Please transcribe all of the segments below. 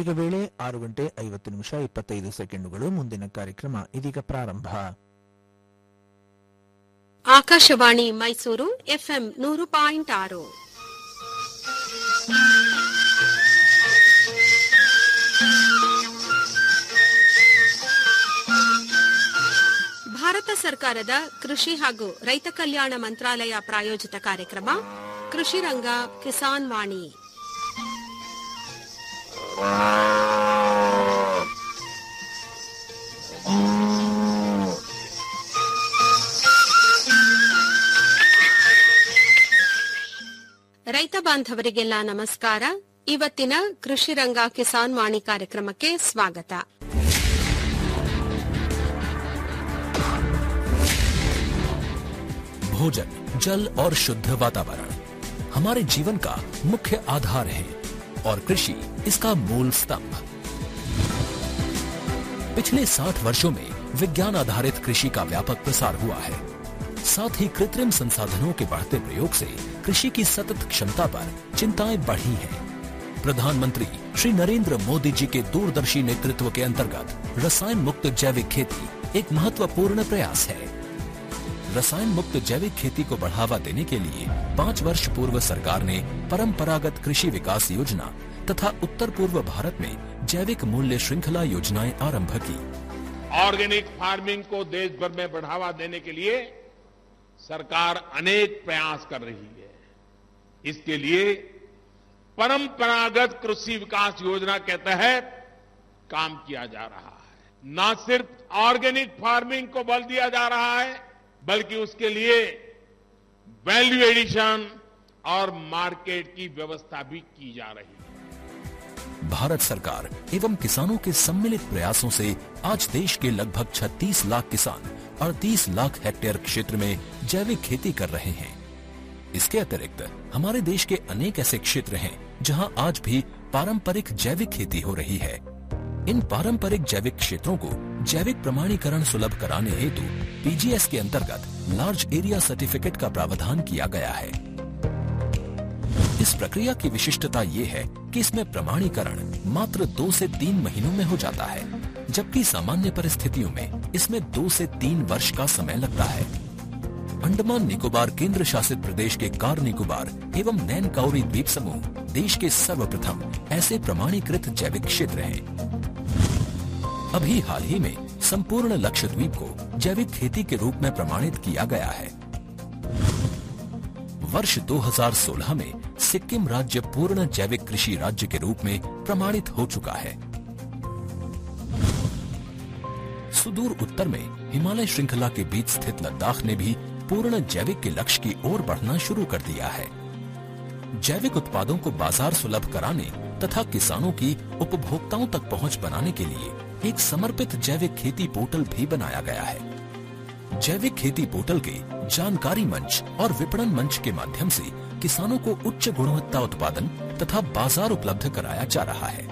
ಇದೀಗ ವೇಳೆ ಆರು ಗಂಟೆ ಐವತ್ತು ನಿಮಿಷ ಇಪ್ಪತ್ತೈದು ಸೆಕೆಂಡುಗಳು ಮುಂದಿನ ಕಾರ್ಯಕ್ರಮ ಇದೀಗ ಪ್ರಾರಂಭ ಆಕಾಶವಾಣಿ ಮೈಸೂರು ಎಫ್ಎಂ ನೂರು ಪಾಯಿಂಟ್ ಆರು ಭಾರತ ಸರ್ಕಾರದ ಕೃಷಿ ಹಾಗೂ ರೈತ ಕಲ್ಯಾಣ ಮಂತ್ರಾಲಯ ಪ್ರಾಯೋಜಿತ ಕಾರ್ಯಕ್ರಮ ಕೃಷಿ ರಂಗ ಕಿಸಾನ್ ವಾಣಿ ರೈತ ಬಾಂಧವರಿಗೆಲ್ಲ ನಮಸ್ಕಾರ ಇವತ್ತಿನ ಕೃಷಿ ರಂಗ ಕಿಸಾನ್ ವಾಣಿ ಕಾರ್ಯಕ್ರಮಕ್ಕೆ ಸ್ವಾಗತ भोजन जल और शुद्ध वातावरण हमारे जीवन का मुख्य आधार है और कृषि इसका मूल स्तंभ पिछले 60 वर्षों में विज्ञान आधारित कृषि का व्यापक प्रसार हुआ है साथ ही कृत्रिम संसाधनों के बढ़ते प्रयोग से कृषि की सतत क्षमता पर चिंताएं बढ़ी हैं। प्रधानमंत्री श्री नरेंद्र मोदी जी के दूरदर्शी नेतृत्व के अंतर्गत रसायन मुक्त जैविक खेती एक महत्वपूर्ण प्रयास है रसायन मुक्त जैविक खेती को बढ़ावा देने के लिए पाँच वर्ष पूर्व सरकार ने परंपरागत कृषि विकास योजना तथा उत्तर पूर्व भारत में जैविक मूल्य श्रृंखला योजनाएं आरंभ की ऑर्गेनिक फार्मिंग को देश भर में बढ़ावा देने के लिए सरकार अनेक प्रयास कर रही है इसके लिए परंपरागत कृषि विकास योजना के तहत काम किया जा रहा है न सिर्फ ऑर्गेनिक फार्मिंग को बल दिया जा रहा है बल्कि उसके लिए वैल्यू एडिशन और मार्केट की व्यवस्था भी की जा रही है भारत सरकार एवं किसानों के सम्मिलित प्रयासों से आज देश के लगभग 36 लाख किसान 38 लाख हेक्टेयर क्षेत्र में जैविक खेती कर रहे हैं इसके अतिरिक्त हमारे देश के अनेक ऐसे क्षेत्र हैं जहां आज भी पारंपरिक जैविक खेती हो रही है इन पारंपरिक जैविक क्षेत्रों को जैविक प्रमाणीकरण सुलभ कराने हेतु पीजीएस के अंतर्गत लार्ज एरिया सर्टिफिकेट का प्रावधान किया गया है इस प्रक्रिया की विशिष्टता ये है कि इसमें प्रमाणीकरण मात्र दो से तीन महीनों में हो जाता है जबकि सामान्य परिस्थितियों में इसमें दो से तीन वर्ष का समय लगता है अंडमान निकोबार केंद्र शासित प्रदेश के कार निकोबार एवं नैन काउरी द्वीप समूह देश के सर्वप्रथम ऐसे प्रमाणीकृत जैविक क्षेत्र हैं अभी हाल ही में संपूर्ण लक्षद्वीप को जैविक खेती के रूप में प्रमाणित किया गया है वर्ष 2016 में सिक्किम राज्य पूर्ण जैविक कृषि राज्य के रूप में प्रमाणित हो चुका है सुदूर उत्तर में हिमालय श्रृंखला के बीच स्थित लद्दाख ने भी पूर्ण जैविक के लक्ष्य की ओर बढ़ना शुरू कर दिया है जैविक उत्पादों को बाजार सुलभ कराने तथा किसानों की उपभोक्ताओं तक पहुंच बनाने के लिए एक समर्पित जैविक खेती पोर्टल भी बनाया गया है जैविक खेती पोर्टल के जानकारी मंच और विपणन मंच के माध्यम से किसानों को उच्च गुणवत्ता उत्पादन तथा बाजार उपलब्ध कराया जा रहा है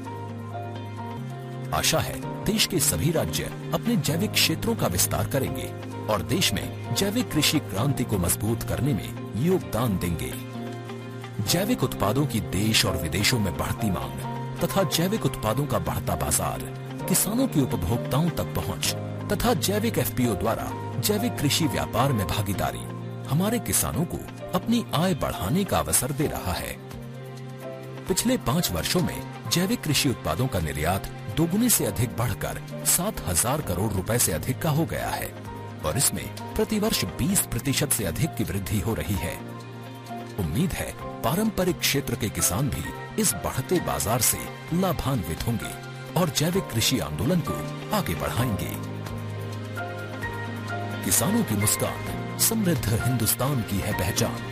आशा है देश के सभी राज्य अपने जैविक क्षेत्रों का विस्तार करेंगे और देश में जैविक कृषि क्रांति को मजबूत करने में योगदान देंगे जैविक उत्पादों की देश और विदेशों में बढ़ती मांग तथा जैविक उत्पादों का बढ़ता बाजार किसानों की उपभोक्ताओं तक पहुंच तथा जैविक एफपीओ द्वारा जैविक कृषि व्यापार में भागीदारी हमारे किसानों को अपनी आय बढ़ाने का अवसर दे रहा है पिछले पाँच वर्षों में जैविक कृषि उत्पादों का निर्यात दोगुने से अधिक बढ़कर सात हजार करोड़ रुपए से अधिक का हो गया है और इसमें प्रतिवर्ष 20 प्रतिशत से अधिक की वृद्धि हो रही है उम्मीद है पारंपरिक क्षेत्र के किसान भी इस बढ़ते बाजार से लाभान्वित होंगे और जैविक कृषि आंदोलन को आगे बढ़ाएंगे किसानों की मुस्कान समृद्ध हिंदुस्तान की है पहचान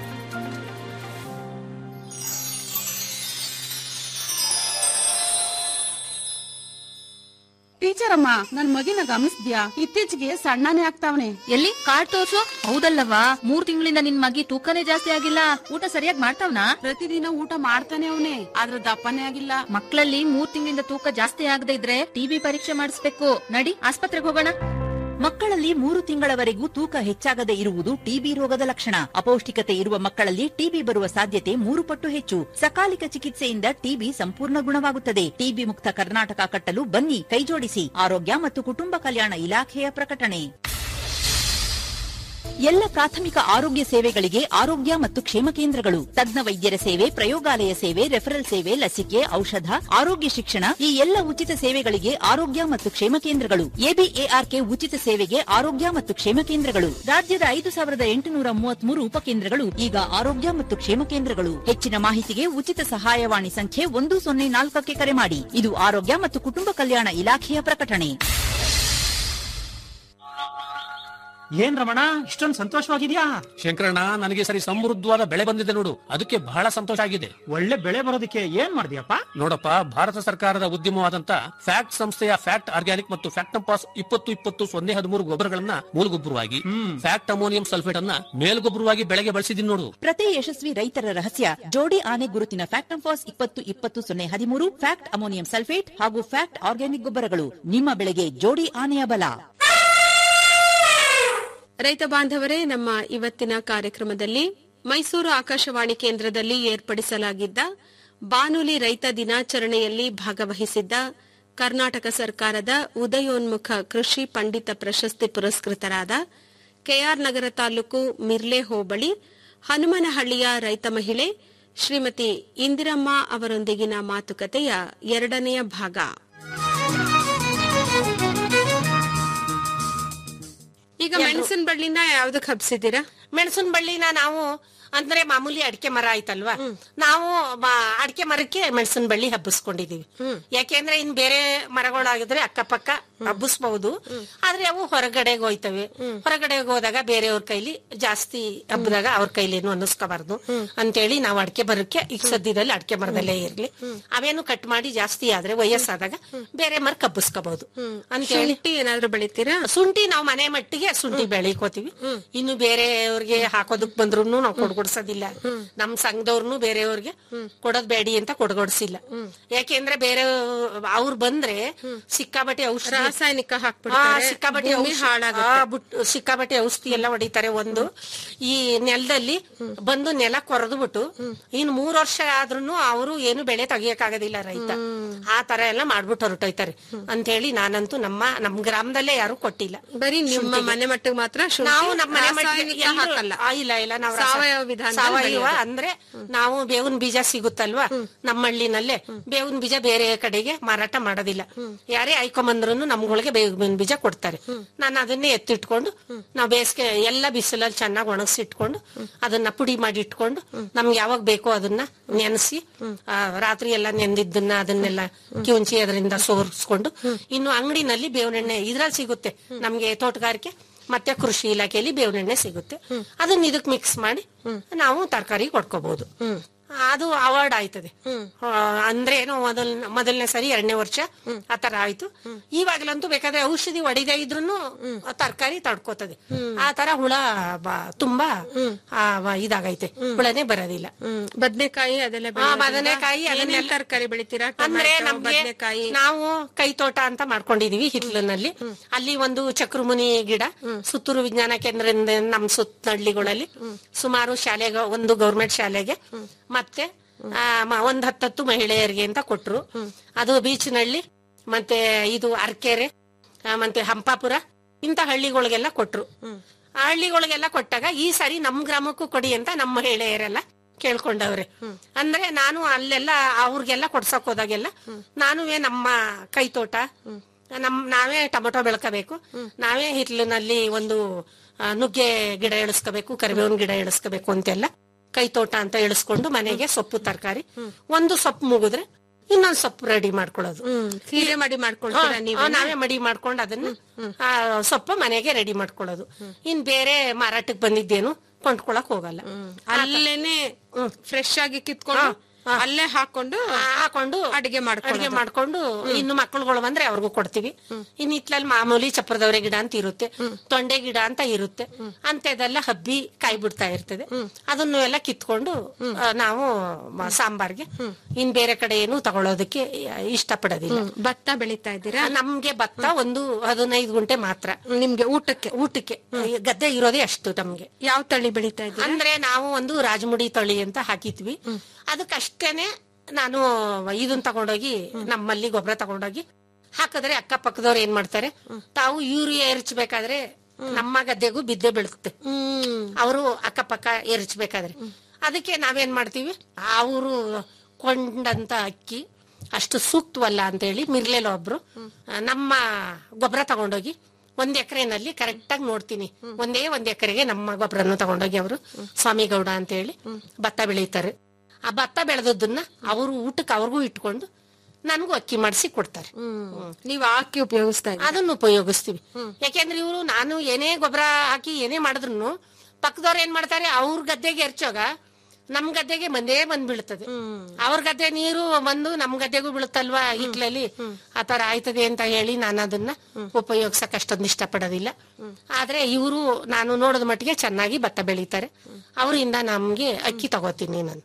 ಟೀಚರ್ ಅಮ್ಮ ನನ್ ಮಗಿನ ಗಮನಿಸ್ದ್ಯಾ ಇತ್ತೀಚೆಗೆ ಸಣ್ಣನೇ ಆಗ್ತಾವನೆ ಎಲ್ಲಿ ಕಾರ್ಡ್ ತೋರ್ಸು ಹೌದಲ್ಲವಾ ಮೂರ್ ತಿಂಗಳಿಂದ ನಿನ್ ಮಗಿ ತೂಕನೇ ಜಾಸ್ತಿ ಆಗಿಲ್ಲ ಊಟ ಸರಿಯಾಗಿ ಮಾಡ್ತಾವ್ನಾ ಪ್ರತಿದಿನ ಊಟ ಮಾಡ್ತಾನೆ ಅವನೇ ಆದ್ರ ದಪ್ಪನೇ ಆಗಿಲ್ಲ ಮಕ್ಕಳಲ್ಲಿ ಮೂರ್ ತಿಂಗಳಿಂದ ತೂಕ ಜಾಸ್ತಿ ಆಗದೆ ಇದ್ರೆ ಟಿಬಿ ಪರೀಕ್ಷೆ ಮಾಡಿಸ್ಬೇಕು ನಡಿ ಆಸ್ಪತ್ರೆಗೆ ಹೋಗೋಣ ಮಕ್ಕಳಲ್ಲಿ ಮೂರು ತಿಂಗಳವರೆಗೂ ತೂಕ ಹೆಚ್ಚಾಗದೆ ಇರುವುದು ಟಿಬಿ ರೋಗದ ಲಕ್ಷಣ ಅಪೌಷ್ಟಿಕತೆ ಇರುವ ಮಕ್ಕಳಲ್ಲಿ ಟಿಬಿ ಬರುವ ಸಾಧ್ಯತೆ ಮೂರು ಪಟ್ಟು ಹೆಚ್ಚು ಸಕಾಲಿಕ ಚಿಕಿತ್ಸೆಯಿಂದ ಟಿಬಿ ಸಂಪೂರ್ಣ ಗುಣವಾಗುತ್ತದೆ ಟಿಬಿ ಮುಕ್ತ ಕರ್ನಾಟಕ ಕಟ್ಟಲು ಬನ್ನಿ ಕೈಜೋಡಿಸಿ ಆರೋಗ್ಯ ಮತ್ತು ಕುಟುಂಬ ಕಲ್ಯಾಣ ಇಲಾಖೆಯ ಪ್ರಕಟಣೆ ಎಲ್ಲ ಪ್ರಾಥಮಿಕ ಆರೋಗ್ಯ ಸೇವೆಗಳಿಗೆ ಆರೋಗ್ಯ ಮತ್ತು ಕ್ಷೇಮ ಕೇಂದ್ರಗಳು ತಜ್ಞ ವೈದ್ಯರ ಸೇವೆ ಪ್ರಯೋಗಾಲಯ ಸೇವೆ ರೆಫರಲ್ ಸೇವೆ ಲಸಿಕೆ ಔಷಧ ಆರೋಗ್ಯ ಶಿಕ್ಷಣ ಈ ಎಲ್ಲ ಉಚಿತ ಸೇವೆಗಳಿಗೆ ಆರೋಗ್ಯ ಮತ್ತು ಕ್ಷೇಮ ಕೇಂದ್ರಗಳು ಎಬಿಎಆರ್ಕೆ ಉಚಿತ ಸೇವೆಗೆ ಆರೋಗ್ಯ ಮತ್ತು ಕ್ಷೇಮ ಕೇಂದ್ರಗಳು ರಾಜ್ಯದ ಐದು ಸಾವಿರದ ಎಂಟುನೂರ ಮೂವತ್ಮೂರು ಉಪಕೇಂದ್ರಗಳು ಈಗ ಆರೋಗ್ಯ ಮತ್ತು ಕ್ಷೇಮ ಕೇಂದ್ರಗಳು ಹೆಚ್ಚಿನ ಮಾಹಿತಿಗೆ ಉಚಿತ ಸಹಾಯವಾಣಿ ಸಂಖ್ಯೆ ಒಂದು ಸೊನ್ನೆ ನಾಲ್ಕಕ್ಕೆ ಕರೆ ಮಾಡಿ ಇದು ಆರೋಗ್ಯ ಮತ್ತು ಕುಟುಂಬ ಕಲ್ಯಾಣ ಇಲಾಖೆಯ ಪ್ರಕಟಣೆ ಏನ್ ರಮಣ ಇಷ್ಟೊಂದು ಸಂತೋಷವಾಗಿದ್ಯಾ ಶಂಕರಣ್ಣ ನನಗೆ ಸರಿ ಸಮೃದ್ಧವಾದ ಬೆಳೆ ಬಂದಿದೆ ನೋಡು ಅದಕ್ಕೆ ಬಹಳ ಸಂತೋಷ ಆಗಿದೆ ಒಳ್ಳೆ ಬೆಳೆ ಬರೋದಕ್ಕೆ ಏನ್ ಮಾಡಿದ್ಯಪ್ಪ ನೋಡಪ್ಪ ಭಾರತ ಸರ್ಕಾರದ ಉದ್ಯಮವಾದಂತ ಫ್ಯಾಕ್ಟ್ ಸಂಸ್ಥೆಯ ಫ್ಯಾಕ್ಟ್ ಆರ್ಗ್ಯಾನಿಕ್ ಮತ್ತು ಫ್ಯಾಕ್ಟಂಪಾಸ್ ಇಪ್ಪತ್ತು ಇಪ್ಪತ್ತು ಸೊನ್ನೆ ಹದಿಮೂರು ಗೊಬ್ಬರಗಳನ್ನ ಮೂಲಗೊಬ್ಬರವಾಗಿ ಫ್ಯಾಕ್ಟ್ ಅಮೋನಿಯಂ ಸಲ್ಫೇಟ್ ಅನ್ನ ಮೇಲ್ಗೊಬ್ಬರವಾಗಿ ಬೆಳೆಗೆ ಬಳಸಿದೀನಿ ನೋಡು ಪ್ರತಿ ಯಶಸ್ವಿ ರೈತರ ರಹಸ್ಯ ಜೋಡಿ ಆನೆ ಗುರುತಿನ ಫ್ಯಾಕ್ಟಂಫಾಸ್ ಇಪ್ಪತ್ತು ಇಪ್ಪತ್ತು ಸೊನ್ನೆ ಹದಿಮೂರು ಫ್ಯಾಕ್ಟ್ ಅಮೋನಿಯಂ ಸಲ್ಫೇಟ್ ಹಾಗೂ ಫ್ಯಾಕ್ಟ್ ಆರ್ಗ್ಯಾನಿಕ್ ಗೊಬ್ಬರಗಳು ನಿಮ್ಮ ಬೆಳೆಗೆ ಜೋಡಿ ಆನೆಯ ಬಲ ರೈತ ಬಾಂಧವರೇ ನಮ್ಮ ಇವತ್ತಿನ ಕಾರ್ಯಕ್ರಮದಲ್ಲಿ ಮೈಸೂರು ಆಕಾಶವಾಣಿ ಕೇಂದ್ರದಲ್ಲಿ ಏರ್ಪಡಿಸಲಾಗಿದ್ದ ಬಾನುಲಿ ರೈತ ದಿನಾಚರಣೆಯಲ್ಲಿ ಭಾಗವಹಿಸಿದ್ದ ಕರ್ನಾಟಕ ಸರ್ಕಾರದ ಉದಯೋನ್ಮುಖ ಕೃಷಿ ಪಂಡಿತ ಪ್ರಶಸ್ತಿ ಪುರಸ್ಕೃತರಾದ ಕೆಆರ್ ನಗರ ತಾಲೂಕು ಮಿರ್ಲೆ ಹೋಬಳಿ ಹನುಮನಹಳ್ಳಿಯ ರೈತ ಮಹಿಳೆ ಶ್ರೀಮತಿ ಇಂದಿರಮ್ಮ ಅವರೊಂದಿಗಿನ ಮಾತುಕತೆಯ ಎರಡನೆಯ ಭಾಗ ಈಗ ಮೆಣಸಿನ ಬಳ್ಳಿನ ಯಾವ್ದಕ್ ಹಬ್ಸಿದ್ದೀರಾ ಮೆಣಸಿನ ಬಳ್ಳಿನ ನಾವು ಅಂದ್ರೆ ಮಾಮೂಲಿ ಅಡಿಕೆ ಮರ ಆಯ್ತಲ್ವಾ ನಾವು ಮ- ಅಡಿಕೆ ಮರಕ್ಕೆ ಮೆಣಸಿನ ಬಳ್ಳಿ ಹಬ್ಬಿಸ್ಕೊಂಡಿದೀವಿ ಯಾಕೆಂದ್ರೆ ಇನ್ ಬೇರೆ ಮರಗಳಾಗಿದ್ರೆ ಅಕ್ಕಪಕ್ಕ ಹಬ್ಬಿಸ್ಬಹುದು ಆದ್ರೆ ಅವು ಹೊರಗಡೆಗೆ ಹೋಯ್ತವೆ ಹೊರಗಡೆಗೆ ಹೋದಾಗ ಬೇರೆಯವ್ರ ಕೈಲಿ ಜಾಸ್ತಿ ಹಬ್ಬದಾಗ ಅವ್ರ ಕೈಲೇನು ಅನ್ನಿಸ್ಕೋಬಾರ್ದು ಅಂತೇಳಿ ನಾವು ಅಡಿಕೆ ಮರಕ್ಕೆ ಈಗ ಸದ್ಯದಲ್ಲಿ ಅಡಿಕೆ ಮರದಲ್ಲೇ ಇರ್ಲಿ ಅವೇನು ಕಟ್ ಮಾಡಿ ಜಾಸ್ತಿ ಆದ್ರೆ ವಯಸ್ಸಾದಾಗ ಬೇರೆ ಮರಕ್ಕೆ ಹಬ್ಬಿಸ್ಕೋಬಹುದು ಅಂತೇಳಿ ಶುಂಠಿ ಏನಾದ್ರು ಬೆಳಿತೀರಾ ಶುಂಠಿ ನಾವು ಮನೆ ಮಟ್ಟಿಗೆ ಶುಂಠಿ ಬೆಳಿಕೋತೀವಿ ಇನ್ನು ಬೇರೆಯವ್ರಿಗೆ ಹಾಕೋದಕ್ ಬಂದ್ರು ನಾವು ಕೊಡ್ಗೊಡ್ಸೋದಿಲ್ಲ ನಮ್ ಸಂಘದವ್ರನು ಬೇರೆಯವ್ರಿಗೆ ಕೊಡೋದ್ ಬೇಡಿ ಅಂತ ಕೊಡ್ಗೊಡ್ಸಿಲ್ಲ ಯಾಕೆಂದ್ರೆ ಬೇರೆ ಅವ್ರು ಬಂದ್ರೆ ಸಿಕ್ಕಾಬಟ್ಟೆ ಔಷಧಿ ರಾಸಾಯನಿಕ ಆ, ಹಾಕ್ಬಿಡ್ತಾರೆ ಸಿಕ್ಕಾಬಟ್ಟೆ ಭೂಮಿ ಔಷಧಿ- ಹಾಳಾಗುತ್ತೆ ಆ, ಬುಟ್- ಸಿಕ್ಕಾಬಟ್ಟೆ ಔಷಧಿ ಎಲ್ಲ ಹೊಡಿತಾರೆ ಒಂದು ಈ ನೆಲದಲ್ಲಿ ಬಂದು ನೆಲ ಕೊರೆದು ಬಿಟ್ಟು ಇನ್ ಮೂರ್ ವರ್ಷ ಆದ್ರೂ ಅವರು ಏನು ಬೆಳೆ ತೆಗಿಯಕ್ಕಾಗೋದಿಲ್ಲ ರೈತ ಆ ತರ ಎಲ್ಲ ಮಾಡ್ಬಿಟ್ಟು ಹೊರಟೋಯ್ತಾರೆ ಅಂತ ಹೇಳಿ ನಾನಂತೂ ನಮ್ಮ ನಮ್ ಗ್ರಾಮದಲ್ಲೇ ಯಾರು ಕೊಟ್ಟಿಲ್ಲ ಬರೀ ನಿಮ್ಮ ಮನೆ ಮಟ್ಟಿಗೆ ಮಾತ್ರ ಶುಂಠಿ, ನಾವು ನಮ್ಮ ಮನೆ ಮಟ್ಟಿಗೆ ರಾಸಾಯನಿಕ ಎಲ್ಲರೂ- ಹಾಕಲ್ಲ ಆ, ಇಲ್ಲ ಇಲ್ಲ ನಾವು ರಾಸ- ಸಾವಯವ ವಿಧಾನದಲ್ಲಿ ಸಾವಯವ ಬೆಳೆಯೋದು. ಅಂದ್ರೆ ನಾವು ಬೇವಿನ ಬೀಜ ಸಿಗುತ್ತಲ್ವಾ ನಮ್ಮ ಹಳ್ಳಿನಲ್ಲೇ ಬೇವಿನ ಬೀಜ ಬೇರೆ ಕಡೆಗೆ ಮಾರಾಟ ಮಾಡೋದಿಲ್ಲ ಯಾರೇ ಆಯ್ಕೊಂಬಂದ್ರು ನಮ್ಗಳಿಗೆ ಬೇವಿನ ಬೀಜ ಕೊಡ್ತಾರೆ ನಾನು ಅದನ್ನೇ ಎತ್ತಿಟ್ಕೊಂಡು ನಾವು ಬೇಸಿಗೆ ಎಲ್ಲ ಬಿಸಿಲಲ್ಲಿ ಚೆನ್ನಾಗಿ ಒಣಗಿಸಿಟ್ಕೊಂಡು ಅದನ್ನ ಪುಡಿ ಮಾಡಿ ಇಟ್ಕೊಂಡು ನಮ್ಗೆ ಯಾವಾಗ ಬೇಕೋ ಅದನ್ನ ನೆನೆಸಿ ರಾತ್ರಿ ಎಲ್ಲ ನೆಂದಿದ್ದನ್ನ ಅದನ್ನೆಲ್ಲ ಕಿವುಂಚಿ ಅದರಿಂದ ಸೋರ್ಸ್ಕೊಂಡು ಇನ್ನು ಅಂಗಡಿನಲ್ಲಿ ಬೇವಿನೆಣ್ಣೆ ಇದ್ರಲ್ಲಿ ಸಿಗುತ್ತೆ ನಮ್ಗೆ ತೋಟಗಾರಿಕೆ ಮತ್ತೆ ಕೃಷಿ ಇಲಾಖೆಯಲ್ಲಿ ಬೇವಿನೆಣ್ಣೆ ಸಿಗುತ್ತೆ ಅದನ್ನ ಇದಕ್ ಮಿಕ್ಸ್ ಮಾಡಿ ನಾವು ತರಕಾರಿ ಕೊಡ್ಕೋಬಹುದು ಅದು ಅವಾರ್ಡ್ ಆಯ್ತದೆ ಆ, ಅಂದ್ರೆ ಏನೋ ಮೊದಲ್ ಮೊದಲನೇ ಸರಿ ಎರಡನೇ ವರ್ಷ ಆತರ ಆಯ್ತು ಇವಾಗ್ಲಂತೂ ಬೇಕಾದ್ರೆ ಔಷಧಿ ಹೊಡಿದೇ ಇದ್ರು ತರಕಾರಿ ತಡ್ಕೋತದೆ ಆ ತರ ಹುಳ ಬ- ತುಂಬಾ ಆ, ವ- ಇದಾಗೈತೆ ಹುಳನೇ ಬರೋದಿಲ್ಲ ಬದನೆಕಾಯಿ ಅದೆಲ್ಲ ಆ, ಬೆಳೆಯೋದ್ರಿಂದ ಬದನೆಕಾಯಿ ಏನೇನ್ ಅದನ್ನೆಲ್ಲ- ತರಕಾರಿ ಬೆಳಿತೀರಾ ಅಂದ್ರೆ ಟೊಮ್ಯಾಟೊ, ನಮ್ಗೆ ಬದನೆಕಾಯಿ ನಾವು ಕೈ ತೋಟ ಅಂತ ಮಾಡ್ಕೊಂಡಿದೀವಿ ಹಿತ್ಲಿನಲ್ಲಿ ಅಲ್ಲಿ ಒಂದು ಚಕ್ರಮುನಿ ಗಿಡ ಸುತ್ತೂರು ವಿಜ್ಞಾನ ಕೇಂದ್ರದಿಂದ ನಮ್ ಸುತ್ತ ಹಳ್ಳಿಗಳಲ್ಲಿ ಸುಮಾರು ಶಾಲೆಗೆ ಒಂದು ಗೌರ್ಮೆಂಟ್ ಶಾಲೆಗೆ ಮತ್ತೆ ಆ, ಮ- ಒಂದ್ ಹತ್ತತ್ತು ಮಹಿಳೆಯರಿಗೆ ಅಂತ ಕೊಟ್ರು ಅದು ಬೀಚ್ನಳ್ಳಿ ಮತ್ತೆ ಇದು ಅರ್ಕೆರೆ ಆ, ಮತ್ತೆ ಹಂಪಾಪುರ ಇಂತ ಹಳ್ಳಿಗಳಿಗೆಲ್ಲ ಕೊಟ್ರು ಆ ಹಳ್ಳಿಗಳಿಗೆಲ್ಲ ಕೊಟ್ಟಾಗ ಈ ಸಾರಿ ನಮ್ ಗ್ರಾಮಕ್ಕೂ ಕೊಡಿ ಅಂತ ನಮ್ಮ ಮಹಿಳೆಯರೆಲ್ಲ ಕೇಳ್ಕೊಂಡವ್ರೆ ಅಂದ್ರೆ ನಾನು ಅಲ್ಲೆಲ್ಲ ಅವ್ರಿಗೆಲ್ಲ ಕೊಡ್ಸಕ್ ಹೋದಾಗೆಲ್ಲ ನಾನುವೇ ನಮ್ಮ ಕೈ ತೋಟ ನಮ್ ನಾವೇ ಟೊಮೊಟೊ ಬೆಳ್ಕೋಬೇಕು ನಾವೇ ಹಿತ್ಲಿನಲ್ಲಿ ಒಂದು ಆ, ನುಗ್ಗೆ ಗಿಡ ಇಳಿಸ್ಕೋಬೇಕು ಕರಿಬೇವಿನ ಗಿಡ ಇಳಿಸ್ಕೋಬೇಕು ಅಂತೆಲ್ಲ ಕೈ ತೋಟ ಅಂತ ಇಳಿಸ್ಕೊಂಡು ಮನೆಗೆ ಸೊಪ್ಪು ತರಕಾರಿ ಒಂದು ಸೊಪ್ಪು ಮುಗಿದ್ರೆ ಇನ್ನೊಂದ್ ಸೊಪ್ಪು ರೆಡಿ ಮಾಡ್ಕೊಳ್ಳೋದು ಹೀರೆ ಮಾಡಿ ಮಾಡ್ಕೊಳ್ತೀರಾ ಹಾ, ನೀವು ಹಾ, ನಾವೇ ಮಡಿ ಮಾಡ್ಕೊಂಡು ಅದನ್ನ ಆ, ಸೊಪ್ಪು ಮನೆಗೆ ರೆಡಿ ಮಾಡ್ಕೊಳ್ಳೋದು ಇನ್ ಬೇರೆ ಮಾರಾಟಕ್ಕೆ ಬಂದಿದ್ದೇನು ಕೊಂಡ್ಕೊಳಕ್ ಹೋಗಲ್ಲ ಅಲ್ಲೇನೆ ಫ್ರೆಶ್ ಆಗಿ ಕಿತ್ಕೊಂಡು ಅಲ್ಲೇ ಹಾಕೊಂಡು ಹಾಕೊಂಡು ಅಡಿಗೆ ಮಾಡ್ಕೊಳ್ಳೋದು. ಅಡಿಗೆ ಮಾಡ್ಕೊಂಡು ಇನ್ನು ಮಕ್ಕಳುಗಳು ಬಂದ್ರೆ ಅವ್ರಿಗೂ ಕೊಡ್ತೀವಿ ಇನ್ನು ಇತ್ಲಲ್ಲಿ ಮಾಮೂಲಿ ಚಪ್ರದವರೆ ಗಿಡ ಅಂತ ಇರುತ್ತೆ ತೊಂಡೆ ಗಿಡ ಅಂತ ಇರುತ್ತೆ ಅಂತದೆಲ್ಲ ಹಬ್ಬಿ ಕಾಯಿ ಬಿಡ್ತಾ ಇರ್ತದೆ ಅದನ್ನು ಎಲ್ಲ ಕಿತ್ಕೊಂಡು ಆ, ನಾವು ಮ- ಸಾಂಬಾರ್ಗೆ ಇನ್ ಬೇರೆ ಕಡೆ ಏನು ತಗೊಳ್ಳೋದಕ್ಕೆ ಇಷ್ಟಪಡೋದಿಲ್ಲ ಭತ್ತ ಬೆಳೀತಾ ಇದ್ದೀರಾ ನಮ್ಗೆ ಭತ್ತ ಒಂದು ಹದಿನೈದು ಗುಂಟೆ ಮಾತ್ರ ನಿಮ್ಗೆ ಊಟಕ್ಕೆ ಊಟಕ್ಕೆ ಗದ್ದೆ ಇರೋದೇ ಅಷ್ಟು ನಮ್ಗೆ ಯಾವ ತಳಿ ಬೆಳೀತಾ ಇದ್ದೀರಾ ಅಂದ್ರೆ ನಾವು ಒಂದು ರಾಜಮುಡಿ ತಳಿ ಅಂತ ಹಾಕಿದ್ವಿ ಅದಕ್ಕಷ್ಟೇನೆ ನಾನು ಇದನ್ ತಗೊಂಡೋಗಿ ನಮ್ಮಲ್ಲಿ ಗೊಬ್ಬರ ತಗೊಂಡೋಗಿ ಹಾಕಿದ್ರೆ ಅಕ್ಕಪಕ್ಕದವ್ರು ಏನ್ ಮಾಡ್ತಾರೆ ತಾವು ಯೂರಿಯಾ ಎರಚಬೇಕಾದ್ರೆ ನಮ್ಮ ಗದ್ದೆಗೂ ಬಿದ್ದೆ ಬೀಳುತ್ತೆ ಅವರು ಅಕ್ಕಪಕ್ಕ ಎರಚಬೇಕಾದ್ರೆ ಅದಕ್ಕೆ ನಾವೇನ್ ಮಾಡ್ತೀವಿ ಅವರು ಕೊಂಡಂತ ಅಕ್ಕಿ ಅಷ್ಟು ಸೂಕ್ತವಲ್ಲ ಅಂತ ಹೇಳಿ ಮಿರ್ಲೆಲ್ಲ ಒಬ್ರು ನಮ್ಮ ಗೊಬ್ಬರ ತಗೊಂಡೋಗಿ ಒಂದ್ ಎಕರೆನಲ್ಲಿ ಕರೆಕ್ಟ್ ಆಗಿ ನೋಡ್ತೀನಿ ಒಂದೇ ಒಂದ್ ಎಕರೆಗೆ ನಮ್ಮ ಗೊಬ್ಬರನ್ನು ತಗೊಂಡೋಗಿ ಅವರು ಸ್ವಾಮಿಗೌಡ ಅಂತ ಹೇಳಿ ಭತ್ತ ಬೆಳೀತಾರೆ ಆ ಭತ್ತ ಬೆಳೆದದ್ದನ್ನ ಅವರು ಊಟಕ್ಕೆ ಅವ್ರಿಗೂ ಇಟ್ಕೊಂಡು ನನಗೂ ಅಕ್ಕಿ ಮಾಡಿಸಿ ಕೊಡ್ತಾರೆ ನೀವು ಹಾಕಿ ಉಪಯೋಗಿಸ್ತಾ ಇದ್ದೀರಾ ಅದನ್ನು ಉಪಯೋಗಿಸ್ತೀವಿ ಯಾಕೆಂದ್ರೆ ಇವರು ನಾನು ಏನೇ ಗೊಬ್ಬರ ಹಾಕಿ ಏನೇ ಮಾಡಿದ್ರು ಪಕ್ಕದವ್ರು ಏನ್ ಮಾಡ್ತಾರೆ ಅವ್ರ ಗದ್ದೆಗೆ ಎರ್ಚೋಗ ನಮ್ ಗದ್ದೆಗೆ ಬಂದೇ ಬಂದ್ ಬೀಳ್ತದೆ ಅವ್ರ ಗದ್ದೆ ನೀರು ಬಂದು ನಮ್ ಗದ್ದೆಗೂ ಬೀಳುತ್ತಲ್ವಾ ಇಟ್ಲಲ್ಲಿ ಆತರ ಆಯ್ತದೆ ಅಂತ ಹೇಳಿ ನಾನು ಅದನ್ನ ಉಪಯೋಗಿಸಕ್ ಅಷ್ಟೊಂದು ಇಷ್ಟಪಡೋದಿಲ್ಲ ಆದ್ರೆ ಇವರು ನಾನು ನೋಡೋದ್ ಮಟ್ಟಿಗೆ ಚೆನ್ನಾಗಿ ಭತ್ತ ಬೆಳೀತಾರೆ ಅವರಿಂದ ನಮ್ಗೆ ಅಕ್ಕಿ ತಗೋತೀನಿ ನಾನು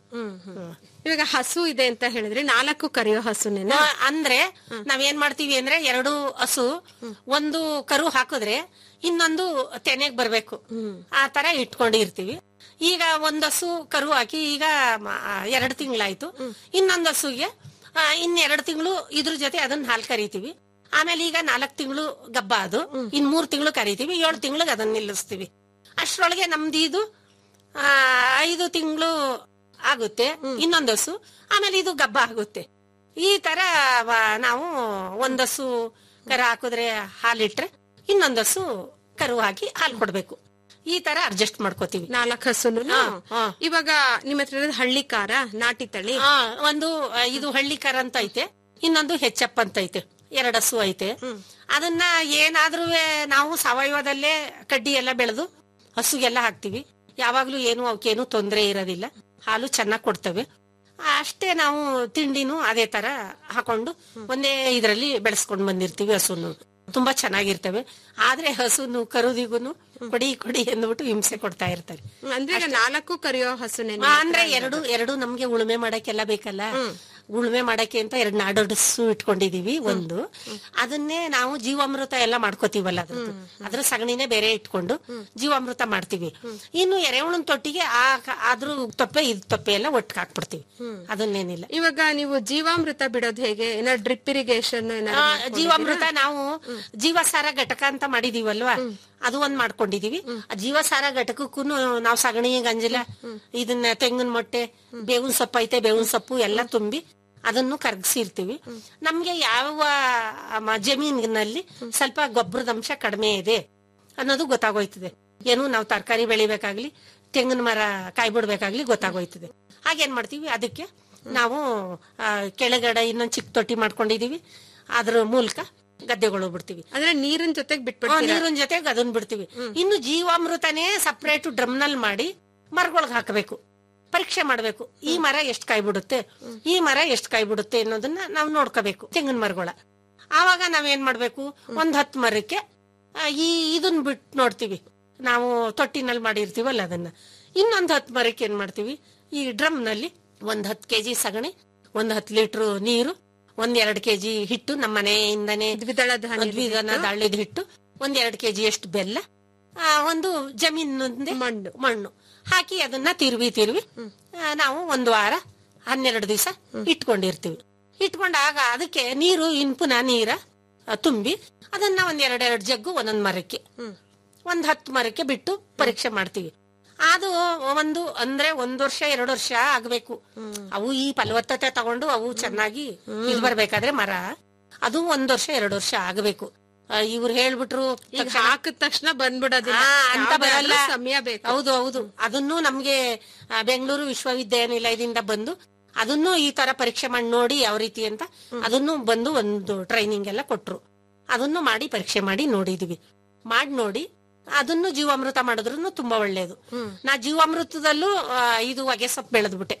ಇವಾಗ ಹಸು ಇದೆ ಅಂತ ಹೇಳಿದ್ರೆ ನಾಲ್ಕು ಕರೆಯೋ ಹಸುನೇನ ಆ, ಅಂದ್ರೆ ನಾವೇನ್ ಮಾಡ್ತೀವಿ ಅಂದ್ರೆ ಎರಡು ಹಸು ಒಂದು ಕರು ಹಾಕಿದ್ರೆ ಇನ್ನೊಂದು ತೆನೆಗ್ ಬರ್ಬೇಕು ಆ ತರ ಇಟ್ಕೊಂಡಿರ್ತೀವಿ ಈಗ ಒಂದ್ ಹಸು ಕರು ಹಾಕಿ ಈಗ ಮ- ಆ, ಎರಡ್ ತಿಂಗಳಾಯ್ತು ಇನ್ನೊಂದ್ ಹಸುಗೆ ಆ, ಇನ್ ಎರಡ್ ತಿಂಗಳು ಇದ್ರ ಜೊತೆ ಅದನ್ನ ಹಾಲ್ ಕರಿತೀವಿ ಆಮೇಲೆ ಈಗ ನಾಲ್ಕ್ ತಿಂಗಳು ಗಬ್ಬ ಅದು ಇನ್ ಮೂರ್ ತಿಂಗಳು ಕರಿತೀವಿ ಏಳು ತಿಂಗಳಿಗೆ ಅದನ್ನ ನಿಲ್ಲಿಸ್ತೀವಿ ಅಷ್ಟ್ರೊಳಗೆ ನಮ್ದು ಇದು ಆ, ಐದು ತಿಂಗಳು ಆಗುತ್ತೆ ಇನ್ನೊಂದ್ ಹಸು ಆಮೇಲೆ ಇದು ಗಬ್ಬ ಆಗುತ್ತೆ ಈ ತರ ವ- ನಾವು ಒಂದಸು ಕರ ಹಾಕಿದ್ರೆ ಹಾಲಿಟ್ರೆ ಇನ್ನೊಂದಸು ಕರು ಹಾಕಿ ಹಾಲು ಕೊಡ್ಬೇಕು ಈ ತರ ಅಡ್ಜಸ್ಟ್ ಮಾಡ್ಕೋತೀವಿ ನಾಲ್ಕು ಹಸುನು ಹಾ, ಹಾ. ಇವಾಗ ನಿಮ್ಮ ಹತ್ರ ಇರೋದು ಹಳ್ಳಿ ಕಾರ ನಾಟಿ ತಳಿ ಆ, ಒಂದು ಆ, ಇದು ಹಳ್ಳಿ ಕರ ಅಂತ ಐತೆ ಇನ್ನೊಂದು ಹೆಚ್ಚಪ್ಪ ಅಂತ ಐತೆ ಎರಡು ಹಸು ಐತೆ ಅದನ್ನ ಏನಾದ್ರೂ ನಾವು ಸಾವಯವದಲ್ಲೇ ಕಡ್ಡಿ ಎಲ್ಲ ಬೆಳೆದು ಹಸುಗೆಲ್ಲ ಹಾಕ್ತಿವಿ ಯಾವಾಗ್ಲೂ ಏನು ಅವಕ್ಕೇನು ತೊಂದರೆ ಇರೋದಿಲ್ಲ ಹಾಲು ಚೆನ್ನಾಗಿ ಕೊಡ್ತವೆ ಅಷ್ಟೇ ನಾವು ತಿಂಡಿನೂ ಅದೇ ತರ ಹಾಕೊಂಡು ಒಂದೇ ಇದರಲ್ಲಿ ಬೆಳೆಸ್ಕೊಂಡ್ ಬಂದಿರ್ತೀವಿ ಹಸುನು ತುಂಬಾ ಚೆನ್ನಾಗಿರ್ತವೆ ಆದ್ರೆ ಹಸುನು ಕರುದಿಗುನು ಕೊಡಿ ಕೊಡಿ ಅಂದ್ಬಿಟ್ಟು ಹಿಂಸೆ ಕೊಡ್ತಾ ಇರ್ತಾರೆ ಅಂದ್ರೆ ಈಗ ನಾಲ್ಕು ಕರೆಯೋ ಹಸುನೆ ಆ, ಅಂದ್ರೆ ಎರಡು ಎರಡು ನಮ್ಗೆ ಉಳುಮೆ ಮಾಡಕ್ಕೆಲ್ಲ ಬೇಕಲ್ಲ ಉಳುಮೆ ಮಾಡಕ್ಕೆ ಅಂತ ಎರಡು ನಾಡೋಡಸು ಇಟ್ಕೊಂಡಿದೀವಿ ಒಂದು ಅದನ್ನೇ ನಾವು ಜೀವಾಮೃತ ಎಲ್ಲ ಮಾಡ್ಕೋತೀವಲ್ಲ ಅದ್ರದ್ದು ಅದ್ರ ಸಗಣಿನೇ ಬೇರೆ ಇಟ್ಕೊಂಡು ಜೀವಾಮೃತ ಮಾಡ್ತೀವಿ ಇನ್ನು ಎರೆಹುಳನ್ ತೊಟ್ಟಿಗೆ ಆ ಅದ್ರ ತೊಪ್ಪೆ ಇದ್ ತೊಪ್ಪೆ ಎಲ್ಲ ಒಟ್ಟಿಗೆ ಹಾಕ್ಬಿಡ್ತೀವಿ ಅದನ್ನೇನಿಲ್ಲ ಇವಾಗ ನೀವು ಜೀವಾಮೃತ ಬಿಡೋದು ಹೇಗೆ ಏನಾದ್ರು ಡ್ರಿಪ್ ಇರಿಗೇಷನ್ ಆ, ಜೀವಾಮೃತ ನಾವು ಜೀವಸಾರ ಘಟಕ ಅಂತ ಮಾಡಿದೀವಲ್ವಾ ಅದು ಒಂದ್ ಮಾಡ್ಕೊಂಡಿದೀವಿ ಆ ಜೀವಸಾರ ಘಟಕಕ್ಕೂ ನಾವು ಸಗಣಿ ಗಂಜಲ ಇದನ್ನ ತೆಂಗಿನ ಮೊಟ್ಟೆ ಬೇವಿನ ಸೊಪ್ಪು ಐತೆ ಬೇವಿನ ಸೊಪ್ಪು ಎಲ್ಲ ತುಂಬಿ ಅದನ್ನು ಕರಗಿಸಿರ್ತೀವಿ ನಮ್ಗೆ ಯಾವ ಮ- ಜಮೀನಿನಲ್ಲಿ ಸ್ವಲ್ಪ ಗೊಬ್ಬರದ ಅಂಶ ಕಡಿಮೆ ಇದೆ ಅನ್ನೋದು ಗೊತ್ತಾಗೋಯ್ತದೆ ಏನು ನಾವು ತರಕಾರಿ ಬೆಳಿಬೇಕಾಗ್ಲಿ ತೆಂಗಿನ ಮರ ಕಾಯಿ ಬಿಡ್ಬೇಕಾಗ್ಲಿ ಗೊತ್ತಾಗೋಯ್ತದೆ ಹಾಗೇನ್ ಮಾಡ್ತೀವಿ ಅದಕ್ಕೆ ನಾವು ಆ, ಕೆಳಗಡೆ ಇನ್ನೊಂದ್ ಚಿಕ್ಕ ತೊಟ್ಟಿ ಮಾಡ್ಕೊಂಡಿದೀವಿ ಅದ್ರ ಮೂಲಕ ಗದ್ದೆಗಳು ಬಿಡ್ತೀವಿ ಅಂದ್ರೆ ನೀರಿನ ಜೊತೆಗೆ ಆ, ಬಿಟ್ಬಿಡ್ತೀರಾ ನೀರಿನ ಜೊತೆಗೆ ಅದನ್ನ ಬಿಡ್ತೀವಿ ಇನ್ನು ಜೀವಾಮೃತನೇ ಸಪರೇಟ್ ಡ್ರಮ್ ನಲ್ಲಿ ಮಾಡಿ ಮರಗೊಳಗ್ ಹಾಕಬೇಕು ಪರೀಕ್ಷೆ ಮಾಡ್ಬೇಕು ಈ ಮರ ಎಷ್ಟ್ ಕಾಯಿ ಬಿಡುತ್ತೆ ಈ ಮರ ಎಷ್ಟ್ ಕಾಯಿ ಬಿಡುತ್ತೆ ಅನ್ನೋದನ್ನ ನಾವು ನೋಡ್ಕೋಬೇಕು ತೆಂಗಿನ ಮರಗಳ ಆವಾಗ ನಾವೇನ್ ಮಾಡ್ಬೇಕು ಒಂದ್ ಹತ್ತು ಮರಕ್ಕೆ ಆ, ಈ ಇದನ್ ಬಿಟ್ಟು ನೋಡ್ತೀವಿ ನಾವು ತೊಟ್ಟಿನಲ್ಲಿ ಮಾಡಿರ್ತೀವಲ್ಲ ಅದನ್ನ ಇನ್ನೊಂದ್ ಹತ್ತು ಮರಕ್ಕೆ ಏನ್ ಮಾಡ್ತೀವಿ ಈ ಡ್ರಮ್ ನಲ್ಲಿ ಒಂದ್ ಹತ್ತು ಕೆಜಿ ಸಗಣಿ ಒಂದ್ ಹತ್ತು ಲೀಟರ್ ನೀರು ಒಂದ್ ಎರಡ್ ಕೆಜಿ ಹಿಟ್ಟು ನಮ್ಮ ಮನೆಯಿಂದನೇ ದ್ವಿದಳ ಧಾನ್ಯದ ದ್ವಿದಳ ಹಿಟ್ಟು. ದಾಳಿದ ಹಿಟ್ಟು ಒಂದ್ ಎರಡ್ ಕೆಜಿ ಅಷ್ಟು ಬೆಲ್ಲ ಆ, ಒಂದು ಜಮೀನಿಂದ ಮಣ್ಣು. ಮಣ್ಣು ಹಾಕಿ ಅದನ್ನ ತಿರುವಿ ತಿರುವಿ ಆ, ನಾವು ಒಂದು ವಾರ ಹನ್ನೆರಡು ದಿವಸ ಇಟ್ಕೊಂಡಿರ್ತೀವಿ ಇಟ್ಕೊಂಡಾಗ ಅದಕ್ಕೆ ನೀರು ಇನ್ಪುನ ನೀರ ಆ, ತುಂಬಿ ಅದನ್ನ ಒಂದ್ ಎರಡೆರಡು ಜಗ್ಗು ಒಂದೊಂದ್ ಮರಕ್ಕೆ ಒಂದ್ ಹತ್ತು ಮರಕ್ಕೆ ಬಿಟ್ಟು ಪರೀಕ್ಷೆ ಮಾಡ್ತೀವಿ ಅದು ಒಂದು ಅಂದ್ರೆ ಒಂದ್ ವರ್ಷ ಎರಡು ವರ್ಷ ಆಗ್ಬೇಕು ಅವು ಈ ಫಲವತ್ತತೆ ತಗೊಂಡು ಅವು ಚೆನ್ನಾಗಿ ಇದು ಬರ್ಬೇಕಾದ್ರೆ ಮರ ಅದು ಒಂದ್ ವರ್ಷ ಎರಡು ವರ್ಷ ಆಗಬೇಕು ಇವ್ರು ಹೇಳ್ಬಿಟ್ರು ಈಗ ತಕ್ಷಣ- ಹಾಕಿದ ತಕ್ಷಣ ಬಂದ್ಬಿಡೋದಿಲ್ಲ ಆ, ಅಂತ ಯಾವ್ದಾದ್ರೂ ಬರಲ್ಲ ಸಮಯ ಬೇಕು ಹೌದು ಹೌದು ಅದನ್ನು ನಮ್ಗೆ ಆ, ಬೆಂಗಳೂರು ವಿಶ್ವವಿದ್ಯಾನಿಲಯದಿಂದ ಬಂದು ಅದನ್ನು ಈ ತರ ಪರೀಕ್ಷೆ ಮಾಡಿ ನೋಡಿ ಯಾವ ರೀತಿ ಅಂತ ಅದನ್ನು ಬಂದು ಒಂದು ಟ್ರೈನಿಂಗ್ ಎಲ್ಲ ಕೊಟ್ರು ಅದನ್ನು ಮಾಡಿ ಪರೀಕ್ಷೆ ಮಾಡಿ ನೋಡಿದೀವಿ ಮಾಡಿ ನೋಡಿ ಅದನ್ನು ಜೀವಾಮೃತ ಮಾಡಿದ್ರು ತುಂಬಾ ಒಳ್ಳೇದು ನಾ ಜೀವಾಮೃತದಲ್ಲೂ ಆ, ಇದು ಹೊಗೆ ಸೊಪ್ಪು ಬೆಳೆದ್ಬಿಟ್ಟೆ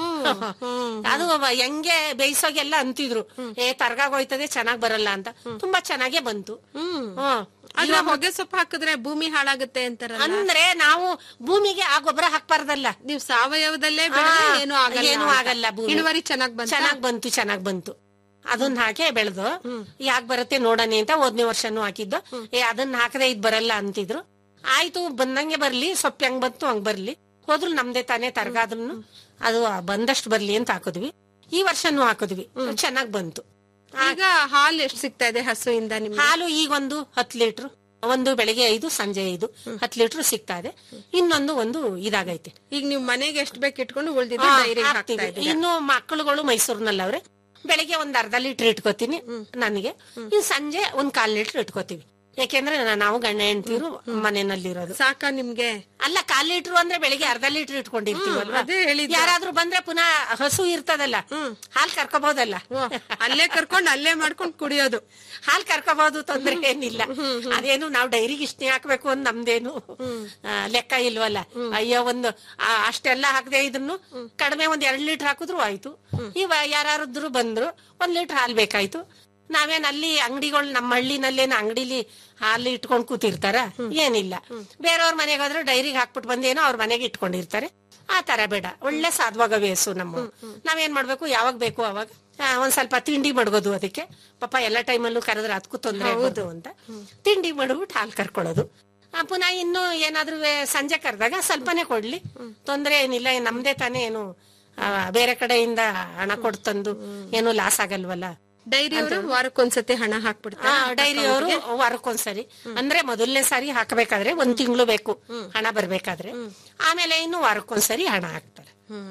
ಅದು ಹೆಂಗೆ ಬೇಯಿಸೋಗೆಲ್ಲ ಅಂತಿದ್ರು ಏ ತರ್ಗಾಗೋಯ್ತದೆ ಚೆನ್ನಾಗ್ ಬರಲ್ಲ ಅಂತ ತುಂಬಾ ಚೆನ್ನಾಗೇ ಬಂತು ಹ್ಮ್ ಆದ್ರೆ ಹೊಗೆ ಸೊಪ್ಪು ಹಾಕಿದ್ರೆ ಭೂಮಿ ಹಾಳಾಗುತ್ತೆ ಅಂತಾರಲ್ಲ ಅಂದ್ರೆ ನಾವು ಭೂಮಿಗೆ ಆ ಗೊಬ್ಬರ ಹಾಕ್ಬಾರ್ದಲ್ಲ ನೀವು ಸಾವಯವದಲ್ಲೇ ಬೆಳೆದ್ರೆ ಆ, ಏನೂ ಆಗಲ್ಲ ಏನೂ ಅಂತ. ಆಗಲ್ಲ ಭೂಮಿ. ಇಳುವರಿ ಚೆನ್ನಾಗ್ ಬಂತ ಚೆನ್ನಾಗ್ ಬಂತು ಚೆನ್ನಾಗ್ ಬಂತು ಅದನ್ನ ಹಾಕಿ ಬೆಳೆದು ಯಾಕೆ ಬರುತ್ತೆ ನೋಡೋಣ ಅಂತ ಹೋದ್ನೇ ವರ್ಷನೂ ಹಾಕಿದ್ದು ಏ ಅದನ್ನ ಹಾಕದೆ ಇದ್ ಬರಲ್ಲ ಅಂತಿದ್ರು ಆಯ್ತು ಬಂದಂಗೆ ಬರ್ಲಿ ಸೊಪ್ಪು ಹೆಂಗ್ ಬಂತು ಹಂಗ್ ಬರ್ಲಿ ಹೋದ್ರು ನಮ್ದೇ ತಾನೇ ತರಗಾದ್ರೂ ಅದು ಬಂದಷ್ಟು ಬರ್ಲಿ ಅಂತ ಹಾಕಿದ್ವಿ ಈ ವರ್ಷನೂ ಹಾಕಿದ್ವಿ ಚೆನ್ನಾಗ್ ಬಂತು ಈಗ ಹಾಲು ಎಷ್ಟು ಸಿಗ್ತಾ ಇದೆ ಹಸುವಿಂದ ನಿಮ್ಗೆ ಹಾಲು ಈಗ ಒಂದು ಹತ್ತು ಲೀಟ್ರ್ ಒಂದು ಬೆಳಿಗ್ಗೆ ಐದು ಸಂಜೆ ಐದು ಹತ್ತು ಲೀಟ್ರ್ ಸಿಗ್ತಾ ಇದೆ ಇನ್ನೊಂದು ಒಂದು ಇದಾಗೈತೆ ಈಗ ನೀವು ಮನೆಗೆ ಎಷ್ಟು ಬೇಕು ಇಟ್ಕೊಂಡು ಉಳಿದಿದ್ದು ಹಾ, ಡೈರಿಗೆ ಹಾಕ್ತಾ ಹಾಕ್ತೀವಿ. ಇದ್ದೀರಾ ಇನ್ನು ಮಕ್ಕಳುಗಳು ಮೈಸೂರಿನಲ್ಲವ್ರೆ ಬೆಳಿಗ್ಗೆ ಒಂದ್ ಅರ್ಧ ಲೀಟರ್ ಇಟ್ಕೋತೀನಿ ನನಗೆ ಇನ್ ಸಂಜೆ ಒಂದ್ ಕಾಲ್ ಲೀಟರ್ ಇಟ್ಕೋತೀವಿ ಯಾಕೆಂದ್ರೆ ನಾ- ನಾವು ಗಂಡ ಹೆಂಡ್ತಿರು ಮನೆಯಲ್ಲಿರೋದು ಸಾಕ ನಿಮ್ಗೆ ಅಲ್ಲ ಕಾಲ್ ಲೀಟರ್ ಅಂದ್ರೆ ಬೆಳಿಗ್ಗೆ ಅರ್ಧ ಲೀಟರ್ ಇಟ್ಕೊಂಡಿರ್ತೀವಲ್ವಾ ಅದೇ ಹೇಳಿದ್ದು. ಯಾರಾದ್ರೂ ಬಂದ್ರೆ ಪುನಃ ಹಸು ಇರ್ತದಲ್ಲ ಹಾಲ್ ಕರ್ಕೋಬಹುದಲ್ಲ ಅಲ್ಲೇ ಕರ್ಕೊಂಡು ಅಲ್ಲೇ ಮಾಡ್ಕೊಂಡು ಕುಡಿಯೋದು ಹಾಲ್ ಕರ್ಕೋಬಹುದು ತೊಂದ್ರೆ ಏನಿಲ್ಲ ಅದೇನು ನಾವು ಡೈರಿಗೆ ಇಷ್ಟೇ ಹಾಕ್ಬೇಕು ಅಂತ ನಮ್ದೇನು ಆ, ಲೆಕ್ಕ ಇಲ್ವಲ್ಲ ಅಯ್ಯೋ ಒಂದು ಆ, ಅಷ್ಟೆಲ್ಲ ಹಾಕದೆ ಇದನ್ನು ಕಡಿಮೆ ಒಂದ್ ಎರಡ್ ಲೀಟರ್ ಹಾಕಿದ್ರು ಆಯ್ತು ಇವ ಯಾರಾದ್ರೂ ಬಂದ್ರು ಒಂದ್ ಲೀಟರ್ ಹಾಲ್ ಬೇಕಾಯ್ತು ನಾವೇನ್ ಅಲ್ಲಿ ಅಂಗಡಿಗಳು ನಮ್ಮ ಹಳ್ಳಿನಲ್ಲೇನು ಅಂಗಡಿಲಿ ಹಾಲು ಇಟ್ಕೊಂಡ್ ಕೂತಿರ್ತಾರ ಏನಿಲ್ಲ ಬೇರೆಯವ್ರ ಮನೆಗೆ ಹೋದ್ರೆ ಡೈರಿಗೆ ಹಾಕ್ಬಿಟ್ಟು ಬಂದೇನೋ ಅವ್ರ ಮನೆಗೆ ಇಟ್ಕೊಂಡಿರ್ತಾರೆ ಆ ತರ ಬೇಡ ಒಳ್ಳೆ ಸಾಧವಾಗ ಬೇಸು ನಮ್ಮ ನಾವೇನ್ ಮಾಡ್ಬೇಕು ಯಾವಾಗ ಬೇಕು ಅವಾಗ ಆ, ಒಂದ್ ಸ್ವಲ್ಪ ತಿಂಡಿ ಮಡಗೋದು ಅದಕ್ಕೆ ಪಾಪ ಎಲ್ಲ ಟೈಮಲ್ಲೂ ಕರೆದ್ರೆ ಅದಕ್ಕೂ ತೊಂದರೆ ಆಗೋದು ಅಂತ ತಿಂಡಿ ಮಾಡ್ಬಿಟ್ಟು ಹಾಲು ಕರ್ಕೊಳ್ಳೋದು ಆ, ಪುನಃ ಇನ್ನು ಏನಾದ್ರೂ ಸಂಜೆ ಕರೆದಾಗ ಸ್ವಲ್ಪನೇ ಕೊಡ್ಲಿ ತೊಂದ್ರೆ ಏನಿಲ್ಲ ನಮ್ದೇ ತಾನೇ ಏನು ಆ, ಬೇರೆ ಕಡೆಯಿಂದ ಹಣ ಕೊಡ್ ತಂದು ಏನು ಲಾಸ್ ಆಗಲ್ವಲ್ಲ ಡೈರಿ ಅವರು ವಾರಕ್ಕೊಂದ್ಸತಿ ಹಣ ಹಾಕ್ಬಿಡ್ತಾರೆ ಡೈರಿ ಅವರು ವಾರಕ್ಕೊಂದ್ಸರಿ ಅಂದ್ರೆ ಮೊದಲನೇ ಸಾರಿ ಹಾಕಬೇಕಾದ್ರೆ ಒಂದ್ ತಿಂಗಳು ಬೇಕು ಹಣ ಬರ್ಬೇಕಾದ್ರೆ ಆಮೇಲೆ ಇನ್ನು ವಾರಕ್ಕೊಂದ್ಸರಿ ಹಣ ಹಾಕ್ತಾರೆ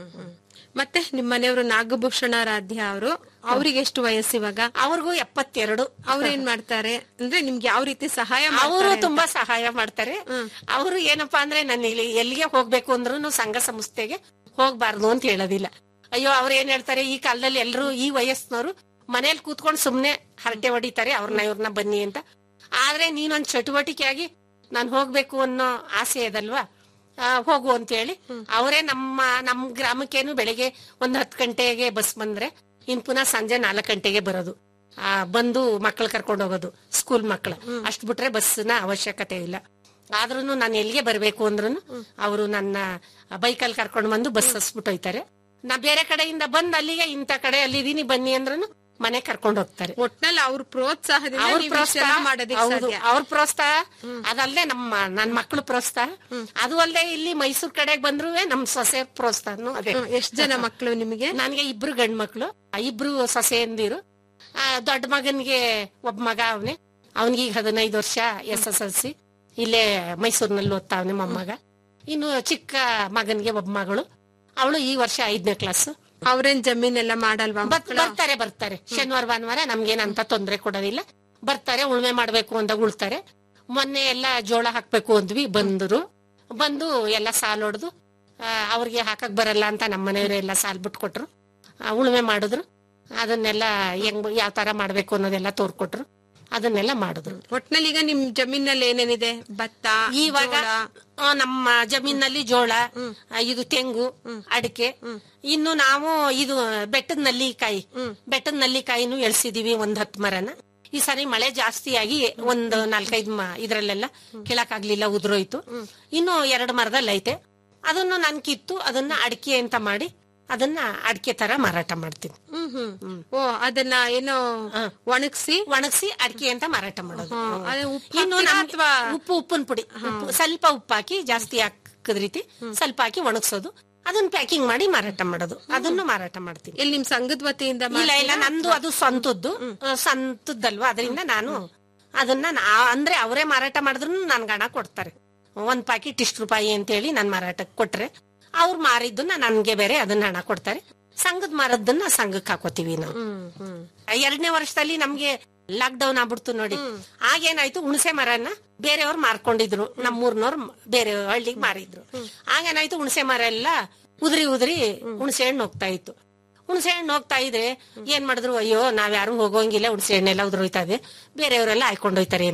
ಮತ್ತೆ ನಿಮ್ ಮನೆಯವರು ನಾಗಭೂಷಣಾರಾಧ್ಯ ಅವರು ಅವ್ರಿಗೆ ಎಷ್ಟು ವಯಸ್ಸು ಇವಾಗ ಅವ್ರಿಗೂ ಎಪ್ಪತ್ತೆರಡು ಅವ್ರೇನ್ ಮಾಡ್ತಾರೆ ಅಂದ್ರೆ ನಿಮ್ಗೆ ಯಾವ ರೀತಿ ಸಹಾಯ ಅವರು ಮಾಡ್ತಾರೆ ಅಂತ? ತುಂಬಾ ಸಹಾಯ ಮಾಡ್ತಾರೆ ಅವರು ಏನಪ್ಪಾ ಅಂದ್ರೆ ನಾನು ಇಲ್ಲಿ ಎಲ್ಲಿಗೆ ಹೋಗ್ಬೇಕು ಅಂದ್ರೂ ಸಂಘ ಸಂಸ್ಥೆಗೆ ಹೋಗ್ಬಾರ್ದು ಅಂತ ಹೇಳೋದಿಲ್ಲ ಅಯ್ಯೋ ಅವ್ರು ಏನ್ ಹೇಳ್ತಾರೆ ಈ ಕಾಲದಲ್ಲಿ ಎಲ್ರು ಈ ವಯಸ್ಸಿನವರು ಮನೇಲಿ ಕೂತ್ಕೊಂಡು ಸುಮ್ನೆ ಹರಟೆ ಹೊಡಿತಾರೆ ಅವ್ರನ್ನ ಇವ್ರನ್ನ ಬನ್ನಿ ಅಂತ ಆದ್ರೆ ನೀನೊಂದ್ ಚಟುವಟಿಕೆಯಾಗಿ ನಾನು ಹೋಗ್ಬೇಕು ಅನ್ನೋ ಆಸೆ ಇದಲ್ವಾ ಆ, ಹೋಗು ಅಂತ ಹೇಳಿ ಅವರೇ ನಮ್ಮ ನಮ್ ಗ್ರಾಮಕ್ಕೇನು ಬೆಳಿಗ್ಗೆ ಒಂದ್ ಹತ್ತು ಗಂಟೆಗೆ ಬಸ್ ಬಂದ್ರೆ ಇನ್ ಪುನಃ ಸಂಜೆ ನಾಲ್ಕು ಗಂಟೆಗೆ ಬರೋದು ಆ ಬಂದು ಮಕ್ಕಳು ಕರ್ಕೊಂಡು ಹೋಗೋದು ಸ್ಕೂಲ್ ಮಕ್ಕಳ ಅಷ್ಟ್ ಬಿಟ್ರೆ ಬಸ್ನ ಅವಶ್ಯಕತೆ ಇಲ್ಲ ಆದ್ರೂ ನಾನು ಎಲ್ಲಿಗೆ ಬರ್ಬೇಕು ಅಂದ್ರೂ ಅವರು ನನ್ನ ಬೈಕಲ್ಲಿ ಕರ್ಕೊಂಡು ಬಂದು ಬಸ್ ಹಸ್ಬಿಟ್ಟು ಹೋಯ್ತಾರೆ ನಾ ಬೇರೆ ಕಡೆಯಿಂದ ಬಂದ್ ಅಲ್ಲಿಗೆ ಇಂಥ ಕಡೆ ಅಲ್ಲಿದೀನಿ ಬನ್ನಿ ಅಂದ್ರೂ ಮನೆ ಕರ್ಕೊಂಡು ಹೋಗ್ತಾರೆ ಒಟ್ನಲ್ಲಿ ಅವ್ರ ಪ್ರೋತ್ಸಾಹದಿಂದ ಅವ್ರ ನೀವು ಇಷ್ಟೆಲ್ಲ ಪ್ರೋತ್ಸಾಹ ಮಾಡೋದಕ್ಕೆ ಹೌದು ಸಾಧ್ಯ ಅವ್ರ ಪ್ರೋತ್ಸಾಹ ಅದಲ್ಲದೆ ನಮ್ಮ ನನ್ ಮಕ್ಳು ಪ್ರೋತ್ಸಾಹ ಅದು ಅಲ್ಲದೆ ಇಲ್ಲಿ ಮೈಸೂರ್ ಕಡೆಗೆ ಬಂದ್ರು ನಮ್ ಸೊಸೆ ಪ್ರೋತ್ಸಾಹನು ಅದೇ ಹ್ಮ್, ಎಷ್ಟ್ ಜನ ಮಕ್ಕಳು ನಿಮಗೆ ನನ್ಗೆ ಇಬ್ರು ಗಂಡ್ ಮಕ್ಳು ಆ ಇಬ್ರು ಸೊಸೆಯಂದಿರು ಆ, ದೊಡ್ಡ ಮಗನ್ಗೆ ಒಬ್ಬ ಮಗ ಅವನೇ ಅವನಿಗೆ ಈಗ ಹದಿನೈದು ವರ್ಷ ಎಸ್ ಎಸ್ ಎಲ್ ಸಿ ಇಲ್ಲೇ ಮೈಸೂರಿನಲ್ಲಿ ಓದ್ತಾವನೆ ಮೊಮ್ಮಗ ಇನ್ನು ಚಿಕ್ಕ ಮಗನ್ಗೆ ಒಬ್ಬ ಮಗಳು ಅವಳು ಈ ವರ್ಷ ಐದನೇ ಕ್ಲಾಸ್ ಅವ್ರೇನ್ ಜಮೀನೆಲ್ಲ ಮಾಡಲ್ವಾ ಮಕ್ಕಳು ಬರ್ತಾರೆ ಬರ್ತಾರೆ ಶನಿವಾರ ಭಾನುವಾರ ನಮ್ಗೇನಂತ ತೊಂದರೆ ಕೊಡೋದಿಲ್ಲ ಬರ್ತಾರೆ ಉಳ್ಮೆ ಮಾಡ್ಬೇಕು ಅಂದಾಗ ಉಳ್ತಾರೆ ಮೊನ್ನೆ ಎಲ್ಲ ಜೋಳ ಹಾಕ್ಬೇಕು ಅಂದ್ವಿ ಬಂದ್ರು ಬಂದು ಎಲ್ಲ ಸಾಲ್ ಹೊಡೆದು ಅವ್ರಿಗೆ ಹಾಕಕ್ ಬರಲ್ಲ ಅಂತ ನಮ್ಮ ಮನೆಯವರೆಲ್ಲ ಸಾಲ್ ಬಿಟ್ಟು ಕೊಟ್ರು ಆ, ಉಳುಮೆ ಮಾಡಿದ್ರು ಅದನ್ನೆಲ್ಲ ಹೆಂಗ್ ಯಾವ ತರ ಮಾಡ್ಬೇಕು ಅನ್ನೋದೆಲ್ಲ ತೋರ್ಕೊಟ್ರು ಅದನ್ನೆಲ್ಲ ಮಾಡಿದ್ರು ಒಟ್ನಲ್ಲಿ ಈಗ ನಿಮ್ ಜಮೀನಲ್ಲಿ ಏನೇನಿದೆ ಭತ್ತ ಇವಾಗ ಜೋಳ, ಆ, ನಮ್ಮ ಜಮೀನಲ್ಲಿ ಜೋಳ ಆ, ಇದು ತೆಂಗು ಅಡಿಕೆ ಇನ್ನು ನಾವು ಇದು ಬೆಟ್ಟದ ನಲ್ಲಿಕಾಯಿ ಬೆಟ್ಟದ ನಲ್ಲಿಕಾಯಿನೂ ಎಳ್ಸಿದೀವಿ ಒಂದ್ ಹತ್ತು ಮರನ ಈ ಸಾರಿ ಮಳೆ ಜಾಸ್ತಿ ಆಗಿ ಒಂದ್ ನಾಲ್ಕೈದು ಮ- ಇದ್ರಲ್ಲೆಲ್ಲ ಕೀಳಕ್ಕಾಗ್ಲಿಲ್ಲ ಉದುರೋಯ್ತು ಇನ್ನು ಎರಡು ಮರದಲ್ಲಿ ಐತೆ ಅದನ್ನು ನಾನ್ ಕಿತ್ತು ಅದನ್ನ ಅಡಿಕೆ ಅಂತ ಮಾಡಿ ಅದನ್ನ ಅಡಿಕೆ ತರ ಮಾರಾಟ ಮಾಡ್ತೀನಿ ಹ್ಮ್ ಹ್ಮ್ ಓ ಅದನ್ನ ಏನೋ ಒಣಗಿಸಿ ಒಣಗಿಸಿ ಅಡಿಕೆ ಅಂತ ಮಾರಾಟ ಮಾಡೋದು ಹ್ಮ್. ಅದೇ ಉಪ್ಪು ಇನ್ನು ಹಾಕ್ತೀರಾ ನಮ್ಗೆ ಅಥವಾ ಉಪ್ಪು ಉಪ್ಪಿನ ಪುಡಿ ಉಪ್ಪು- ಸ್ವಲ್ಪ ಉಪ್ಪು ಹಾಕಿ ಜಾಸ್ತಿ ಹಾಕದ ರೀತಿ ಸ್ವಲ್ಪ ಹಾಕಿ ಒಣಗ್ಸೋದು ಅದನ್ನ ಪ್ಯಾಕಿಂಗ್ ಮಾಡಿ ಮಾರಾಟ ಮಾಡೋದು ಅದನ್ನು ಮಾರಾಟ ಮಾಡ್ತೀನಿ ಇಲ್ಲಿ ನಿಮ್ ಸಂಘದ ವತಿಯಿಂದ ಇಲ್ಲ ಇಲ್ಲ ಮಾಡ್ತೀರಾ? ನಂದು ಅದು ಸ್ವಂತದ್ದು ಆ, ಸ್ವಂತದ್ದಲ್ವಾ ಅದರಿಂದ ನಾನು ಅದನ್ನ ನಾ- ಅಂದ್ರೆ ಅವರೇ ಮಾರಾಟ ಮಾಡಿದ್ರು ನನ್ಗೆ ಹಣ ಕೊಡ್ತಾರೆ ಒಂದ್ ಪ್ಯಾಕೆಟ್ ಇಷ್ಟು ರೂಪಾಯಿ ಅಂತ ಹೇಳಿ ನಾನ್ ಮಾರಾಟಕ್ಕೆ ಕೊಟ್ರೆ ಅವ್ರು ಮಾರಿದ್ದನ್ನ ನನ್ಗೆ ಬೇರೆ ಅದನ್ನ ಹಣ ಕೊಡ್ತಾರೆ ಸಂಘದ ಮಾರದನ್ನ ಸಂಘಕ್ಕೆ ಹಾಕೋತೀವಿ ನಾವು ಹ್ಮ್ ಹ್ಮ್ ಎರಡನೇ ವರ್ಷದಲ್ಲಿ ನಮ್ಗೆ ಲಾಕ್ ಡೌನ್ ಆಗ್ಬಿಡ್ತು ನೋಡಿ ಆಗೇನಾಯ್ತು ಹುಣಸೆ ಮರನ ಬೇರೆಯವ್ರು ಮಾರ್ಕೊಂಡಿದ್ರು ನಮ್ಮೂರ್ನವ್ರು ಬೇರೆ ಹಳ್ಳಿಗೆ ಮಾರಿದ್ರು ಆಗೇನಾಯ್ತು ಹುಣಸೆ ಮರ ಎಲ್ಲ ಉದ್ರಿ ಉದ್ರಿ ಹುಣಸೆ ಹಣ್ಣು ಹೋಗ್ತಾ ಇತ್ತು ಹುಣಸೆ ಹಣ್ಣು ಹೋಗ್ತಾ ಇದ್ರೆ ಏನ್ ಮಾಡಿದ್ರು ಅಯ್ಯೋ ನಾವ್ ಯಾರು ಹೋಗೋಂಗಿಲ್ಲ ಹುಣಸೆ ಹಣ್ಣೆಲ್ಲ ಉದುರೋಯ್ತಾ ಇದೆ ಬೇರೆಯವರೆಲ್ಲ ಹಾಕೊಂಡು ಹೋಯ್ತಾರೆ ಅಂದ್ರು